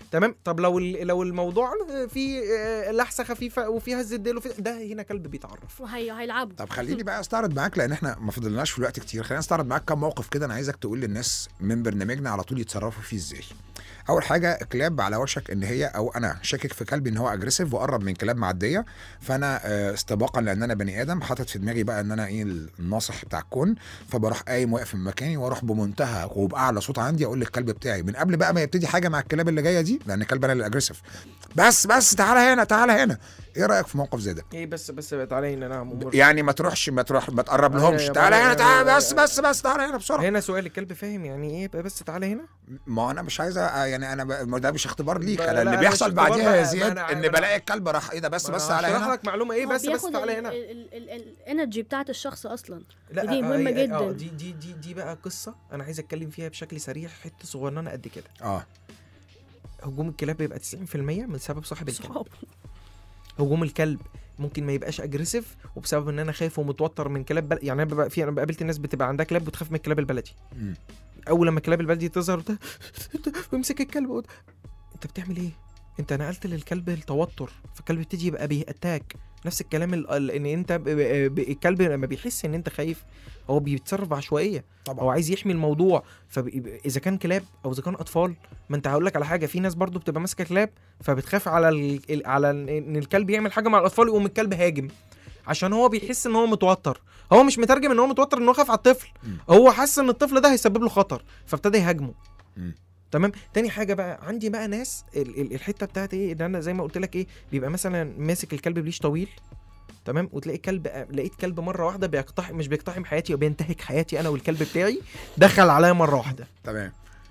تمام طب لو ال- لو الموضوع فيه آه، لحسه خفيفه وفيها الزدل وفي ده هنا كلب بيتعرف وهي هيلعبوا طب خليني بقى استعرض معاك لان احنا ما فضلناش في الوقت كتير خلينا نستعرض معاك كم موقف كده انا عايزك تقول للناس من برنامجنا على طول يتصرفوا فيه ازاي اول حاجه كلاب على وشك ان هي او انا شاكك في كلبي ان هو اجريسيف وقرب من كلاب معديه فانا آه، استباقا لان انا بني ادم حاطط في دماغي بقى ان انا ايه الناصح بتاع الكون فبروح قايم واقف من مكاني واروح بمنتهى وباعلى صوت عندي اقول للكلب بتاعي من قبل بقى ما يبتدي حاجه مع الكلاب اللي جايه دي لان كلب انا اللي اجريسيف بس بس تعالى هنا تعالى هنا ايه رايك في موقف زي ده ايه بس بس تعالى هنا نعم أمور. يعني ما تروحش ما تروح ما تقرب آه، لهمش يا تعالى بابا، هنا يا تعالى بابا. بس بس بس تعالى هنا بسرعه هنا سؤال الكلب فاهم يعني ايه بس تعالى هنا ما انا مش عايز أ- يعني انا ب... ما ده مش اختبار ليك ب- انا لا، اللي أنا بيحصل مش اختبار بعديها يا بقى، زياد ما أنا- ان أنا- بلاقي الكلب راح ايه ده بس بس تعالى هشرح هنا لك معلومه ايه هو بس بس بياخد تعالى ال- هنا ال- ال- ال- الانرجي بتاعت الشخص اصلا لا دي آه، مهمة هي- جدا. آه، دي دي دي دي بقى قصه انا عايز اتكلم فيها بشكل سريع حته صغننه قد كده اه هجوم الكلاب بيبقى 90% من سبب صاحب الكلب صحاب هجوم الكلب ممكن ما يبقاش اجريسيف وبسبب ان انا خايف ومتوتر من كلاب بل... يعني انا ببقى في انا قابلت ناس بتبقى عندها كلاب بتخاف من الكلاب البلدي مم. اول لما الكلاب البلدي تظهر وت- ويمسك الكلب وت... انت بتعمل ايه انت نقلت للكلب التوتر فالكلب يبتدي يبقى بيأتاك نفس الكلام ال... ال- ان انت ب... ب... ب... الكلب لما بيحس ان انت خايف هو بيتصرف بعشوائيه هو طبعا عايز يحمي الموضوع فاذا كان كلاب او اذا كان اطفال ما انت هقول لك على حاجه في ناس برضو بتبقى ماسكه كلاب فبتخاف على ال... ال- على ال- ان الكلب يعمل حاجه مع الاطفال يقوم الكلب هاجم عشان هو بيحس ان هو متوتر هو مش مترجم ان هو متوتر ان هو خاف على الطفل مم. هو حس ان الطفل ده هيسبب له خطر فابتدى يهاجمه مم. تمام تاني حاجه بقى عندي بقى ناس ال- ال- الحته بتاعت ايه ان انا زي ما قلت لك ايه بيبقى مثلا ماسك الكلب بليش طويل تمام وتلاقي كلب لقيت كلب مره واحده بيقتحم مش بيقتحم حياتي وبينتهك حياتي انا والكلب بتاعي دخل عليا مره واحده تمام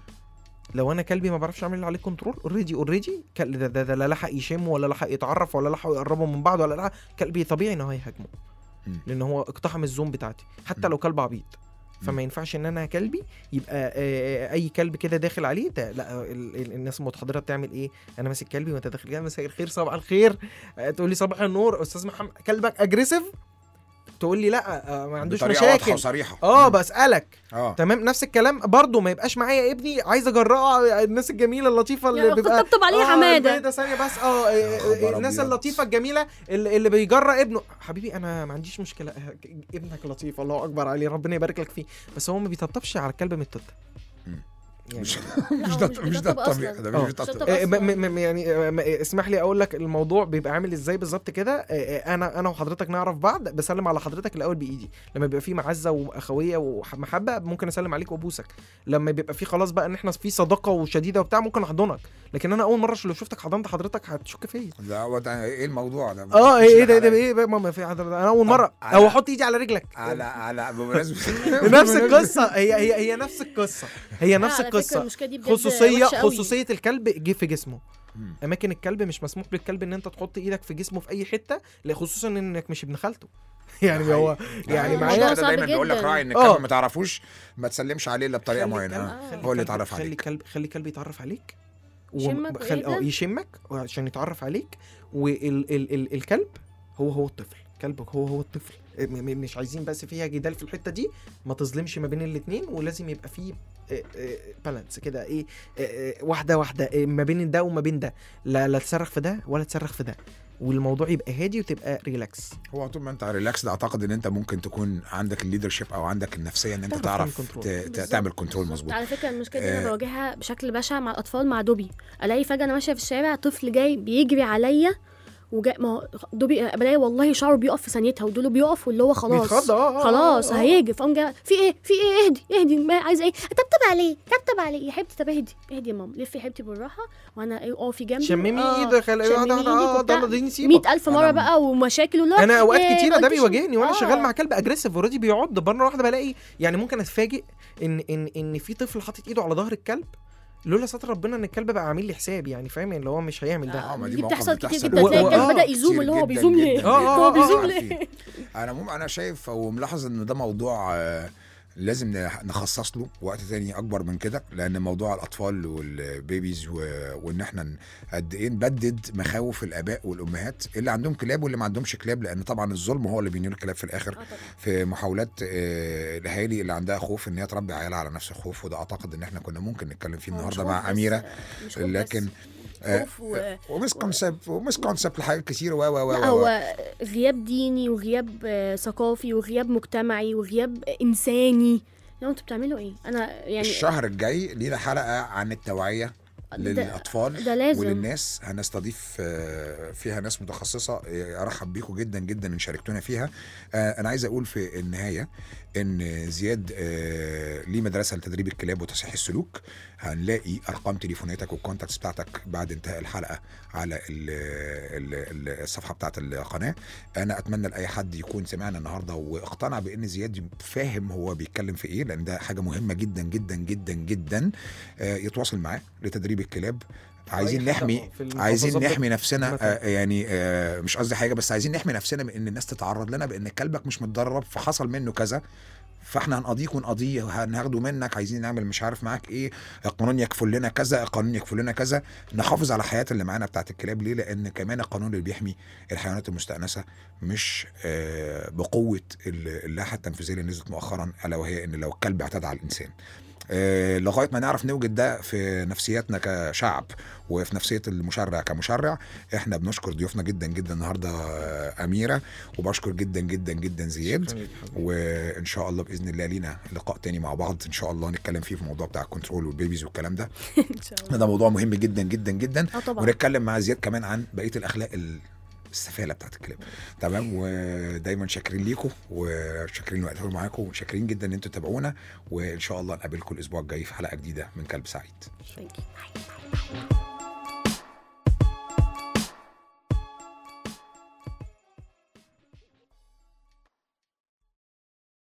لو انا كلبي ما بعرفش اعمل عليه كنترول اوريدي اوريدي ده, ده, ده لا لحق يشم ولا لحق يتعرف ولا لحق يقربوا من بعض ولا لحق كلبي طبيعي ان هو هيهاجمه مم. لان هو اقتحم الزوم بتاعتي حتى مم. لو كلب عبيط مم. فما ينفعش ان انا كلبي يبقى آه، اي كلب كده داخل عليه ده لا ال- ال- الناس المتحضره بتعمل ايه انا ماسك كلبي وانت داخل كده مساء الخير صباح الخير آه، تقول لي صباح النور استاذ محمد كلبك اجريسيف تقول لي لا آه، ما عندوش بطريقة واضحة مشاكل وصريحة اه مم. بسالك اه تمام نفس الكلام برضو ما يبقاش معايا ابني عايز اجرأه الناس الجميله اللطيفه اللي يعني بيبقى طبطب عليه آه، حماده البيضة ثانيه بس اه يا آه، خبر الناس أبيض. اللطيفه الجميله اللي, اللي بيجرأ ابنه حبيبي انا ما عنديش مشكله آه، ابنك لطيف الله اكبر عليه ربنا يبارك لك فيه بس هو ما بيطبطبش على الكلب من التوته مم. يعني مش لا، مش هو ده مش مش ده بيطبطب الطبيعي أصلاً. ده آه. مش مش بيطبطب. بيطبطب. آه، م- أصلاً. م- م- يعني آه، م- اسمح لي اقول لك الموضوع بيبقى عامل ازاي بالظبط كده آه، آه، انا انا وحضرتك نعرف بعض بسلم على حضرتك الاول بايدي لما بيبقى في معزه واخويه ومحبه ممكن اسلم عليك وابوسك لما بيبقى في خلاص بقى ان احنا في صداقه وشديده وبتاع ممكن احضنك لكن انا اول مره لو شفتك حضنت حضرتك هتشك فيا ده هو ده ايه الموضوع ده اه مش ايه ده ايه داخل ده ايه بقى ماما في حضرتك انا اول مره على- او احط ايدي على رجلك على على بمناسبة نفس القصه هي هي هي نفس القصه هي نفس على فكرة القصه المشكلة دي بجد خصوصيه وحشة قوي. خصوصيه الكلب جه في جسمه مم. اماكن الكلب مش مسموح للكلب ان انت تحط ايدك في جسمه في اي حته لا خصوصا انك مش ابن خالته يعني هو يعني آه، معايا الموضوع ده صعب دايما بيقول لك جداً. راعي ان آه. الكلب ما تعرفوش ما تسلمش عليه الا بطريقه خلي معينه الكلب- آه. خلي هو اللي الكلب- يتعرف خلي عليك الكلب خلي الكلب يتعرف عليك يشمك خلي وإيه اه ده؟ يشمك عشان يتعرف عليك والكلب هو هو الطفل كلبك هو هو الطفل م- م- مش عايزين بس فيها جدال في الحته دي ما تظلمش ما بين الاثنين ولازم يبقى فيه بالانس كده ايه آه، آه، واحده واحده آه، ما بين ده وما بين ده لا لا تصرخ في ده ولا تصرخ في ده والموضوع يبقى هادي وتبقى ريلاكس هو طول ما انت ريلاكس ده اعتقد ان انت ممكن تكون عندك الليدرشيب او عندك النفسيه ان انت تعرف تعرف تعمل كنترول. ت- ت- بالظبط. تعمل كنترول مظبوط على فكره المشكله دي انا آه. بواجهها بشكل بشع مع الاطفال مع دوبي الاقي فجاه انا ماشيه في الشارع طفل جاي بيجري عليا وجاي ما هو دوبي بلاقي والله شعره بيقف في ثانيتها ودوله بيقف واللي هو خلاص بيتخض اه آه، خلاص آه، آه. هيجي فقام جاي في ايه في ايه اهدي اهدي ما عايزه ايه طبطب عليه طبطب عليه يا حبيبتي طب اهدي اهدي يا ماما لفي يا حبيبتي بالراحه وانا ايه اقفي جنبي شممي آه، ايدك خلي شممي واحده واحده اه إيدك ده وبتاع. دي نسيبك 100000 مره أنا- بقى ومشاكل ولا انا اوقات إيه، كتيره ما ده قلتيش- بيواجهني وانا آه. شغال مع كلب اجريسيف اوريدي بيعض مره واحده بلاقي يعني ممكن اتفاجئ ان ان ان في طفل حاطط ايده على ظهر الكلب لولا ستر ربنا ان الكلب بقى عامل لي حساب يعني فاهم اللي هو مش هيعمل ده آه، ما دي دي مواقف بتحصل كتير بتحصل. جدا و- تلاقي و- الكلب آه، بدا يزوم كتير اللي هو جداً بيزوم جداً ليه جداً. آه، آه، هو آه، بيزوم آه، ليه انا مم انا شايف وملاحظ ان ده موضوع آه، لازم نح- نخصص له وقت تاني اكبر من كده لان موضوع الاطفال والبيبيز و... وان احنا ن- قد ايه نبدد مخاوف الاباء والامهات اللي عندهم كلاب واللي ما عندهمش كلاب لان طبعا الظلم هو اللي بينير الكلاب في الاخر اه طبعا في محاولات آه، الاهالي اللي عندها خوف ان هي تربي عيالها على نفس الخوف وده اعتقد ان احنا كنا ممكن نتكلم فيه هو مش النهارده خوف مع بس- اميره مش خوف لكن بس. آه، خوف و... ومس كونسبت ومس كونسبت لحاجات كتير و و و لا و- هو غياب ديني وغياب آه، ثقافي وغياب مجتمعي وغياب انساني لو انتوا بتعملوا ايه انا يعني الشهر الجاي لينا حلقه عن التوعيه ده- للاطفال ده لازم وللناس هنستضيف آه، فيها ناس متخصصه آه، ارحب بيكم جدا جدا ان شاركتونا فيها آه، انا عايز اقول في النهايه ان زياد آه، ليه مدرسه لتدريب الكلاب وتصحيح السلوك هنلاقي ارقام تليفوناتك والكونتاكتس بتاعتك بعد انتهاء الحلقه على ال ال ال الصفحه بتاعت القناه انا اتمنى لاي حد يكون سمعنا النهارده واقتنع بان زياد فاهم هو بيتكلم في ايه لان ده حاجه مهمه جدا جدا جدا جدا آه، يتواصل معاه لتدريب الكلاب عايزين أي حاجة نحمي في المحافظات عايزين بت- نحمي نفسنا عامة. آه يعني آه مش قصدي حاجه بس عايزين نحمي نفسنا من ان الناس تتعرض لنا بان كلبك مش متدرب فحصل منه كذا فاحنا هنقضيك ونقضيه هناخده منك عايزين نعمل مش عارف معاك ايه القانون يكفل لنا كذا القانون يكفل لنا كذا نحافظ على حياه اللي معانا بتاعت الكلاب ليه لان كمان القانون اللي بيحمي الحيوانات المستأنسة مش آه بقوه ال- اللائحه التنفيذيه اللي نزلت مؤخرا الا وهي ان لو الكلب اعتدى على الانسان آه، لغايه ما نعرف نوجد ده في نفسياتنا كشعب وفي نفسيه المشرع كمشرع احنا بنشكر ضيوفنا جدا جدا النهارده آه، اميره وبشكر جدا جدا جدا زياد شكراً ليك حبيبي. وان شاء الله باذن الله لينا لقاء تاني مع بعض ان شاء الله نتكلم فيه في الموضوع بتاع الكنترول والبيبيز والكلام ده ان شاء الله ده موضوع مهم جدا جدا جدا اه طبعا ونتكلم مع زياد كمان عن بقيه الاخلاق ال- السفاله بتاعت الكلاب تمام ودايما شاكرين ليكم وشاكرين وقتكم معاكم وشاكرين جدا ان انتوا تتابعونا وان شاء الله نقابلكم الاسبوع الجاي في حلقه جديده من كلب سعيد Thank you.